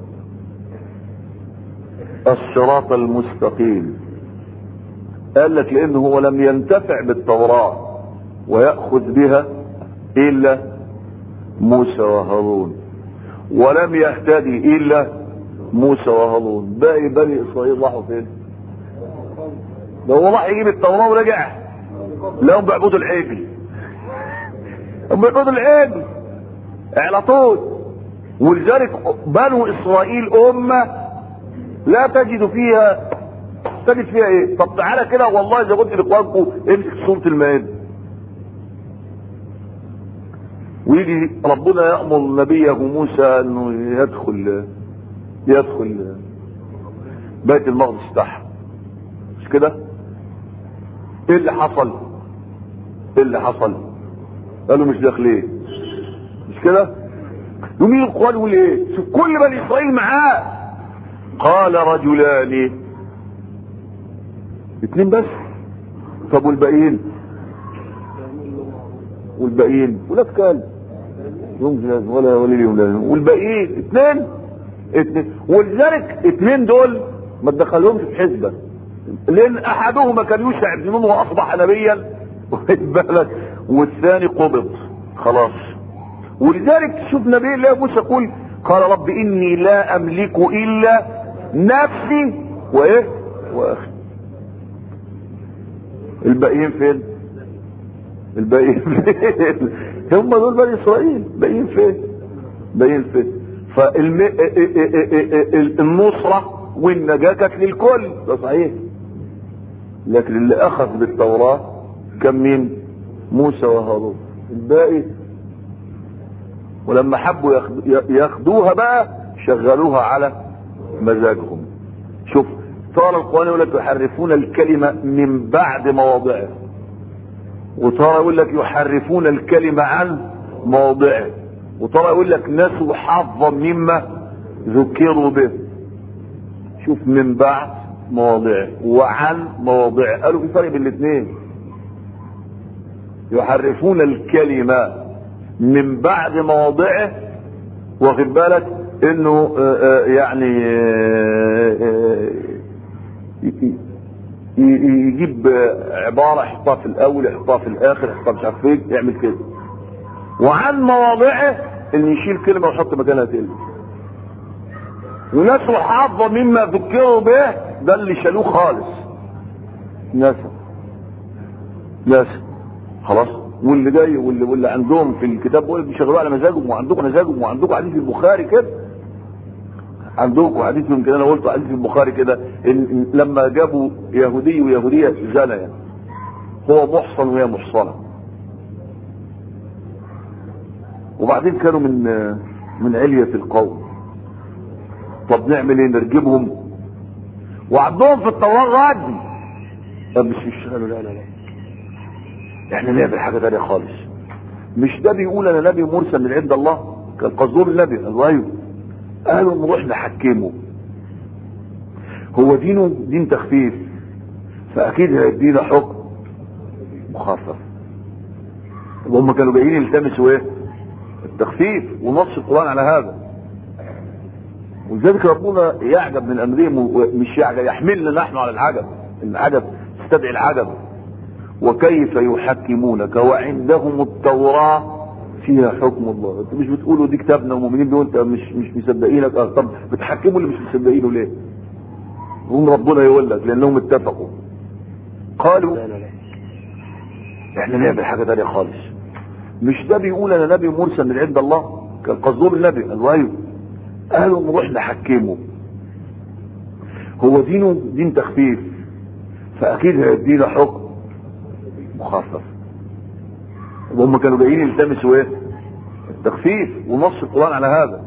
A: الصراط المستقيم قال لك لانه هو لم ينتفع بالتوراة ويأخذ بها الا موسى وهارون ولم يهتدي الا موسى وهارون باقي بني اسرائيل راحوا فين ده هو راح يجيب التوراة ورجع لهم بيعبدوا العجل هم بيعبدوا العجل على طول ولذلك بنو اسرائيل امه لا تجد فيها تجد فيها ايه طب تعالى كده والله اذا قلت لاخوانكم امسك سوره المائده ويجي ربنا يامر نبيه موسى انه يدخل يدخل بيت المقدس تحت مش كده ايه اللي حصل ايه اللي حصل قالوا مش داخلين مش كده ومين القران يقول ايه شوف كل بني اسرائيل معاه قال رجلان اتنين بس طب والباقيين والباقيين ولاد كلب يوم ولا ولا اليوم لازم والباقيين اتنين اتنين ولذلك اتنين دول ما تدخلهمش في حسبه لان احدهما كان يوشع بن نون واصبح نبيا واخد بالك والثاني قبض خلاص ولذلك شوف نبي الله موسى يقول قال رب اني لا املك الا نفسي وايه واخي الباقيين فين الباقيين فين هم دول بني اسرائيل باقيين فين باقيين فين فالنصرة والنجاة كانت للكل ده صحيح لكن اللي اخذ بالتوراة كان مين موسى وهارون الباقي ولما حبوا ياخدوها بقى شغلوها على مزاجهم شوف ترى القرآن يقول لك يحرفون الكلمة من بعد مواضعه وترى يقول لك يحرفون الكلمة عن مواضعه وترى يقول لك نسوا حظا مما ذكروا به شوف من بعد مواضعه وعن مواضعه قالوا في فرق بين الاثنين يحرفون الكلمة من بعد مواضعه واخد بالك انه يعني يجيب عبارة يحطها في الاول يحطها في الاخر يحطها مش عارف فين يعمل كده وعن مواضعه ان يشيل كلمة ويحط مكانها كلمة ونسوا حظ مما ذكروا به ده اللي شالوه خالص نسوا نسوا خلاص واللي جاي واللي, واللي عندهم في الكتاب بيقول بيشغلوه على مزاجهم وعندكم مزاجهم وعندكم حديث البخاري كده عندكم حديث يمكن انا قلت حديث البخاري كده إن لما جابوا يهودي ويهوديه زنا هو محصن وهي محصنه وبعدين كانوا من من علية القوم طب نعمل ايه نرجمهم وعندهم في التوراة غادي طب مش مش قالوا لا لا لا احنا نعمل حاجة تانية خالص مش ده بيقول انا نبي مرسل من عند الله كان قصدور النبي قالوا ايوه قالوا نروح نحكمه هو دينه دين تخفيف فاكيد هيدينا حكم مخفف هم كانوا جايين يلتمسوا ايه التخفيف ونص القرآن على هذا ولذلك ربنا يعجب من امرهم مش يعجب يحملنا نحن على العجب العجب تستدعي العجب وكيف يحكمونك وعندهم التوراة فيها حكم الله انت مش بتقولوا دي كتابنا ومؤمنين بيه وانت مش مش مصدقينك اه طب بتحكموا اللي مش مصدقينه ليه هم ربنا يقول لك لانهم اتفقوا قالوا لا لا لا احنا نعمل حاجه تانية خالص مش ده بيقول انا نبي مرسل من عند الله كان قصدهم النبي قالوا ايوه قالوا نروح نحكمه هو دينه دين تخفيف فاكيد هيدينا حكم مخفف وهم كانوا جايين يلتمسوا ايه التخفيف ونص القران على هذا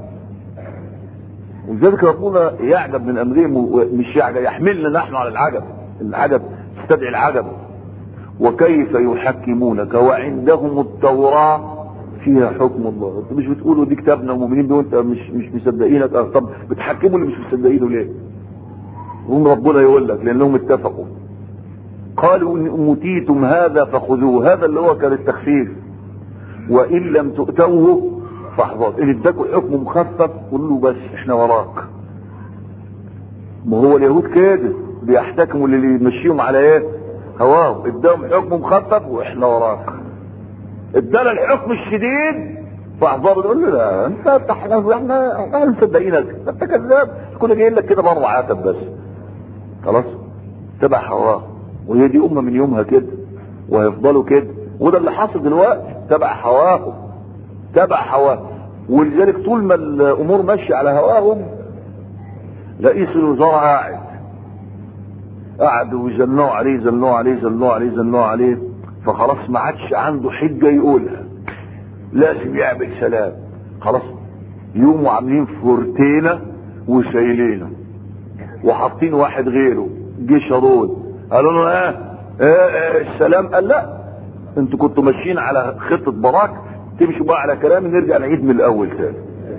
A: ولذلك ربنا يعجب من امرهم مش يعجب يحملنا نحن على العجب العجب تستدعي العجب وكيف يحكمونك وعندهم التوراة فيها حكم الله انتوا مش بتقولوا دي كتابنا ومؤمنين بيه وانت مش مش مصدقينك اه طب بتحكموا اللي مش مصدقينه ليه هم ربنا يقول لك لانهم اتفقوا قالوا ان اوتيتم هذا فخذوه هذا اللي هو كان التخفيف وان لم تؤتوه فاحفظ ان اداكوا حكم مخفف قولوا له بس احنا وراك ما هو اليهود كده بيحتكموا اللي يمشيهم على ايه هواهم اداهم حكم مخفف واحنا وراك ادانا الحكم الشديد فاحذروا نقول له لا انت احنا احنا احنا مصدقينك انت كذاب كنا جايين لك كده بره عاتب بس خلاص تبع هواه وهي دي امه من يومها كده وهيفضلوا كده وده اللي حاصل دلوقتي تبع هواهم تبع هواه ولذلك طول ما الامور ماشيه على هواهم رئيس الوزراء قاعد قعدوا يزنوا عليه زنوا عليه زنوا عليه زنوا عليه فخلاص ما عادش عنده حجه يقولها لازم يعمل سلام خلاص يقوموا عاملين فورتينا وشايلينه وحاطين واحد غيره جه شارون قالوا له ايه, إيه, إيه السلام قال لا انتوا كنتوا ماشيين على خطه براك تمشوا بقى على كلامي نرجع نعيد من الاول تاني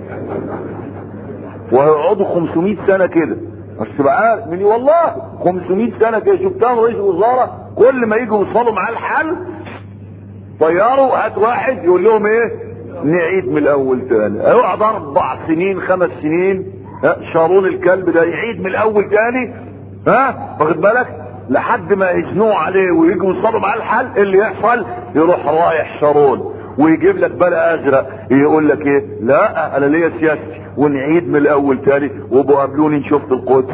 A: وهيقعدوا 500 سنه كده بس بقى من والله 500 سنه كده شفتها رئيس الوزراء كل ما يجوا يوصلوا معاه الحل طياروا هات واحد يقول لهم ايه نعيد من الاول تاني هيقعد اربع سنين خمس سنين ها شارون الكلب ده يعيد من الاول تاني ها واخد بالك لحد ما يزنوه عليه ويجوا يوصلوا معاه الحل إيه اللي يحصل يروح رايح شارون ويجيب لك بلا ازرق يقول لك ايه لا انا ليا سياستي ونعيد من الاول تاني وابقوا قابلوني شفت القدس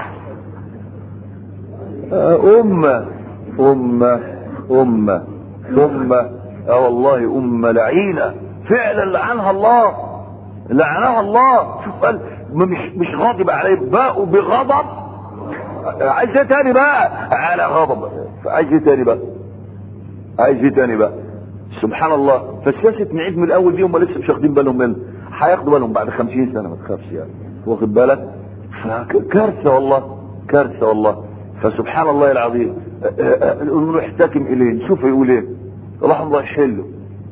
A: امه امه امه امه اه والله امه لعينه فعلا لعنها الله لعنها الله شوف قال مش مش غاضب عليه باءوا بغضب عايز ايه تاني بقى على غضب عايز ايه تاني بقى عايز ايه تاني بقى سبحان الله فسياسة نعيد من الاول دي هم لسه مش واخدين بالهم منها هياخدوا بالهم بعد خمسين سنة ما تخافش يعني واخد بالك كارثة والله كارثة والله فسبحان الله العظيم الامور يحتكم اليه نشوف يقول ايه راح الله يحله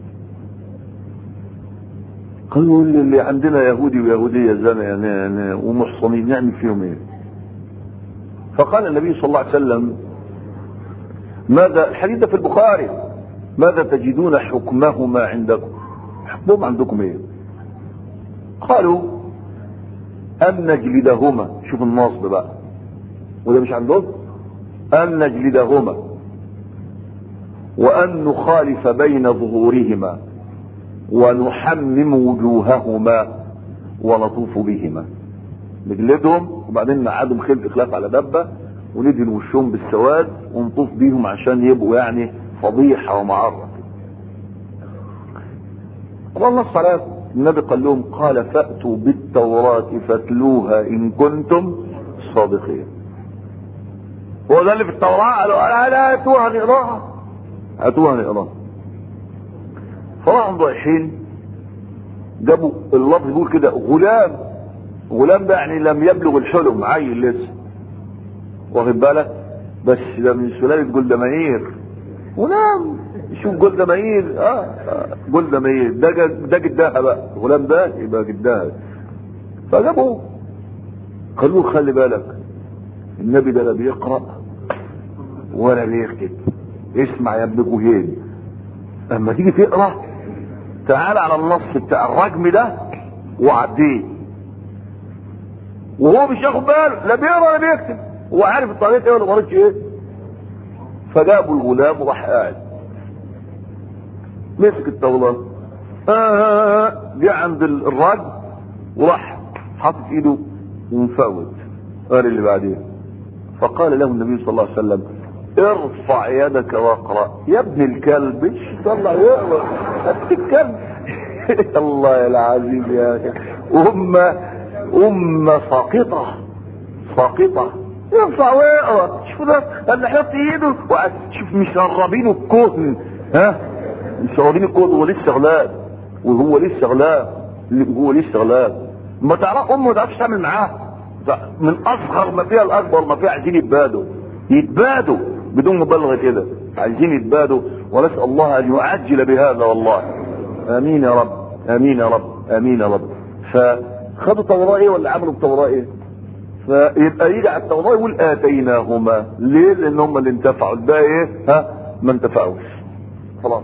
A: قالوا اللي عندنا يهودي ويهودية زنا يعني ومحصنين نعمل فيهم ايه فقال النبي صلى الله عليه وسلم ماذا الحديث ده في البخاري ماذا تجدون حكمهما عندكم حكمهم عندكم ايه قالوا ان نجلدهما شوف النصب بقى وده مش عندهم ان نجلدهما وان نخالف بين ظهورهما ونحمم وجوههما ونطوف بهما نجلدهم وبعدين نقعدهم خلف خلاف على دبه وندهن وشهم بالسواد ونطوف بيهم عشان يبقوا يعني فضيحه ومعره والله الصلاة النبي قال لهم قال فأتوا بالتوراة فاتلوها إن كنتم صادقين هو ده اللي في التوراة قالوا لا لا هاتوها نقراها هاتوها نقراها فراحوا رايحين جابوا اللفظ بيقول كده غلام غلام ده يعني لم يبلغ الحلم عيل لسه واخد بالك بس ده من سلالة جولدا مائير غلام شوف جولدا مائير اه, آه جولدا مائير ده جد ده جدها بقى غلام ده يبقى جدها فجابوه قالوا خلي بالك النبي ده لا بيقرا ولا بيكتب اسمع يا ابن جهين اما تيجي تقرا تعال على النص بتاع الرجم ده وعديه وهو مش ياخد باله لا بيقرا ولا بيكتب هو عارف الطريقه ايه ولا ما ايه فجابوا الغلام وراح قاعد مسك الطاوله آه جه عند الراجل وراح حاطط ايده ومفوت قال اللي بعدين فقال له النبي صلى الله عليه وسلم ارفع يدك واقرا يا ابن الكلب ايش طلع يقرا الكلب الله العظيم يا اخي امه امه ساقطه ساقطه يرفع ويقرا شوف ده اللي حط ايده شوف مشربينه الكهن ها مشربين الكهن هو لسه غلاب وهو لسه غلاب هو لسه غلاب ما تعرف امه ما تعرفش تعمل معاه من اصغر ما فيها الاكبر ما فيها عايزين يتبادوا يتبادوا بدون مبالغه كده عايزين يتبادوا ونسال الله ان يعجل بهذا والله امين يا رب امين يا رب امين يا رب فخدوا التوراه ايه ولا عملوا التوراه ايه فيبقى يجي على التوراه يقول اتيناهما ليه لان هم اللي انتفعوا الباقي ايه ها ما انتفعوش خلاص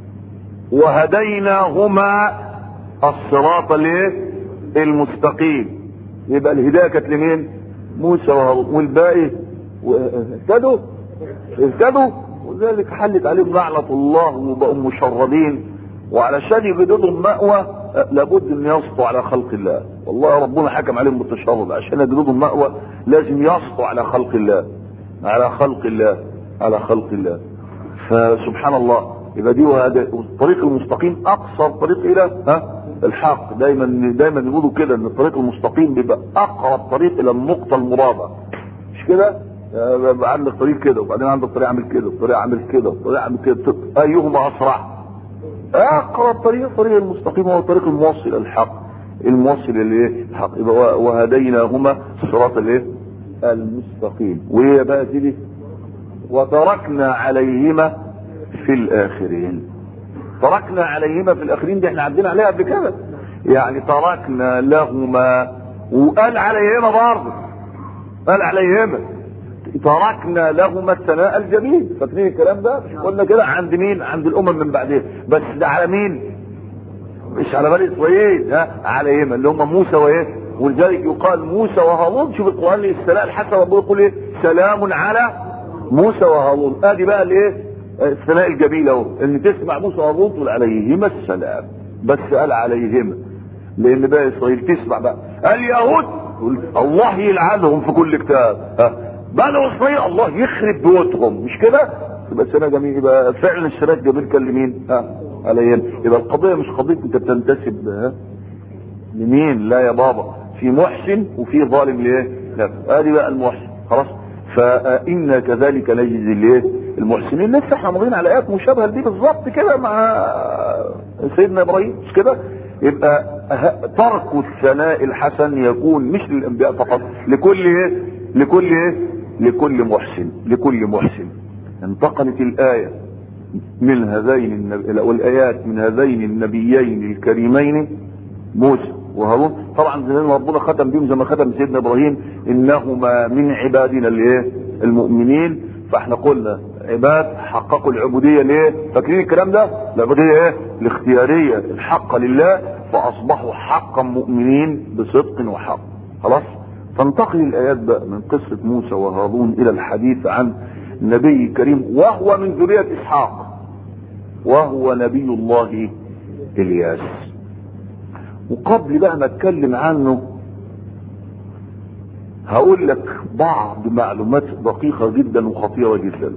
A: وهديناهما الصراط الايه المستقيم يبقى الهدايه كانت لمين موسى وهارون والباقي اهتدوا اهتدوا وذلك حلت عليهم لعنه الله وبقوا مشردين وعلشان يجدوا لهم مأوى لابد ان يسطوا على خلق الله والله ربنا حكم عليهم بالتشرد عشان يجدوا لهم مأوى لازم يسطوا على خلق الله على خلق الله على خلق الله فسبحان الله يبقى دي وهذا الطريق المستقيم اقصر طريق الى ها الحق دايما دايما يقولوا كده ان الطريق المستقيم بيبقى اقرب طريق الى النقطه المرادة مش كده يبقى عندك طريق كده وبعدين عندك طريق عامل كده وطريق عامل كده وطريق عامل كده ايهما اسرع اقرب طريق الطريق المستقيم هو الطريق الموصل الى الحق الموصل الى الحق يبقى وهديناهما صراط الايه المستقيم وهي بقى دي وتركنا عليهما في الاخرين تركنا عليهما في الاخرين دي احنا عدينا عليها قبل كده يعني تركنا لهما وقال عليهما برضه قال عليهما تركنا لهما الثناء الجميل فاكرين الكلام ده مش قلنا كده عند مين عند الامم من بعدين بس ده على مين مش على بني اسرائيل ها عليهما اللي هم موسى وايه ولذلك يقال موسى وهارون شوف القران الثناء الحسن ربنا يقول ايه سلام على موسى وهارون ادي بقى الايه الثناء الجميل اهو ان تسمع موسى وهارون تقول عليهما السلام بس قال عليهما لان بقى اسرائيل تسمع بقى اليهود الله يلعنهم في كل كتاب ها بنو اسرائيل الله يخرب بيوتهم مش كده يبقى سنه جميل يبقى فعلا الشراك جميل كان لمين ها عليهما يبقى القضيه مش قضيه انت بتنتسب ها لمين لا يا بابا في محسن وفي ظالم ليه لا ادي بقى المحسن خلاص فإنا كذلك نجزي الايه المحسنين لسه احنا ماضيين على ايات مشابهه دي بالظبط كده مع سيدنا ابراهيم مش كده يبقى ترك الثناء الحسن يكون مش للانبياء فقط لكل ايه لكل ايه لكل محسن لكل محسن انتقلت الايه من هذين النبي والايات من هذين النبيين الكريمين موسى وهارون طبعا زي ما ربنا ختم بيهم زي ما ختم سيدنا ابراهيم انهما من عبادنا الايه المؤمنين فاحنا قلنا عباد حققوا العبودية ليه فاكرين الكلام ده العبودية ايه الاختيارية الحق لله فاصبحوا حقا مؤمنين بصدق وحق خلاص تنتقل الايات بقى من قصة موسى وهارون الى الحديث عن نبي كريم وهو من ذرية اسحاق وهو نبي الله الياس وقبل بقى ما اتكلم عنه هقول لك بعض معلومات دقيقة جدا وخطيرة جدا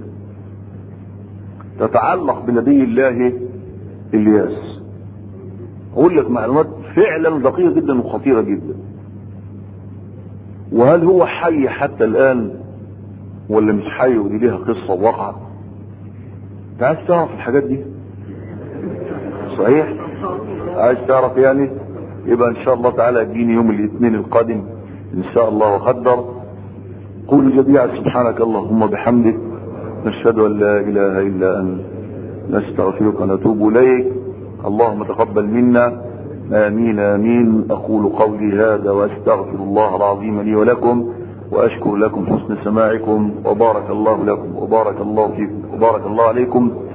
A: تتعلق بنبي الله الياس هقول لك معلومات فعلا دقيقة جدا وخطيرة جدا وهل هو حي حتى الآن ولا مش حي ودي ليها قصة وواقعة انت عايز تعرف الحاجات دي صحيح عايز تعرف يعني يبقى ان شاء الله تعالى اديني يوم الاثنين القادم ان شاء الله وقدر قولوا جميعا سبحانك اللهم بحمدك نشهد ان لا اله الا انت نستغفرك ونتوب اليك اللهم تقبل منا امين امين اقول قولي هذا واستغفر الله العظيم لي ولكم واشكر لكم حسن سماعكم وبارك الله لكم وبارك الله فيكم وبارك الله عليكم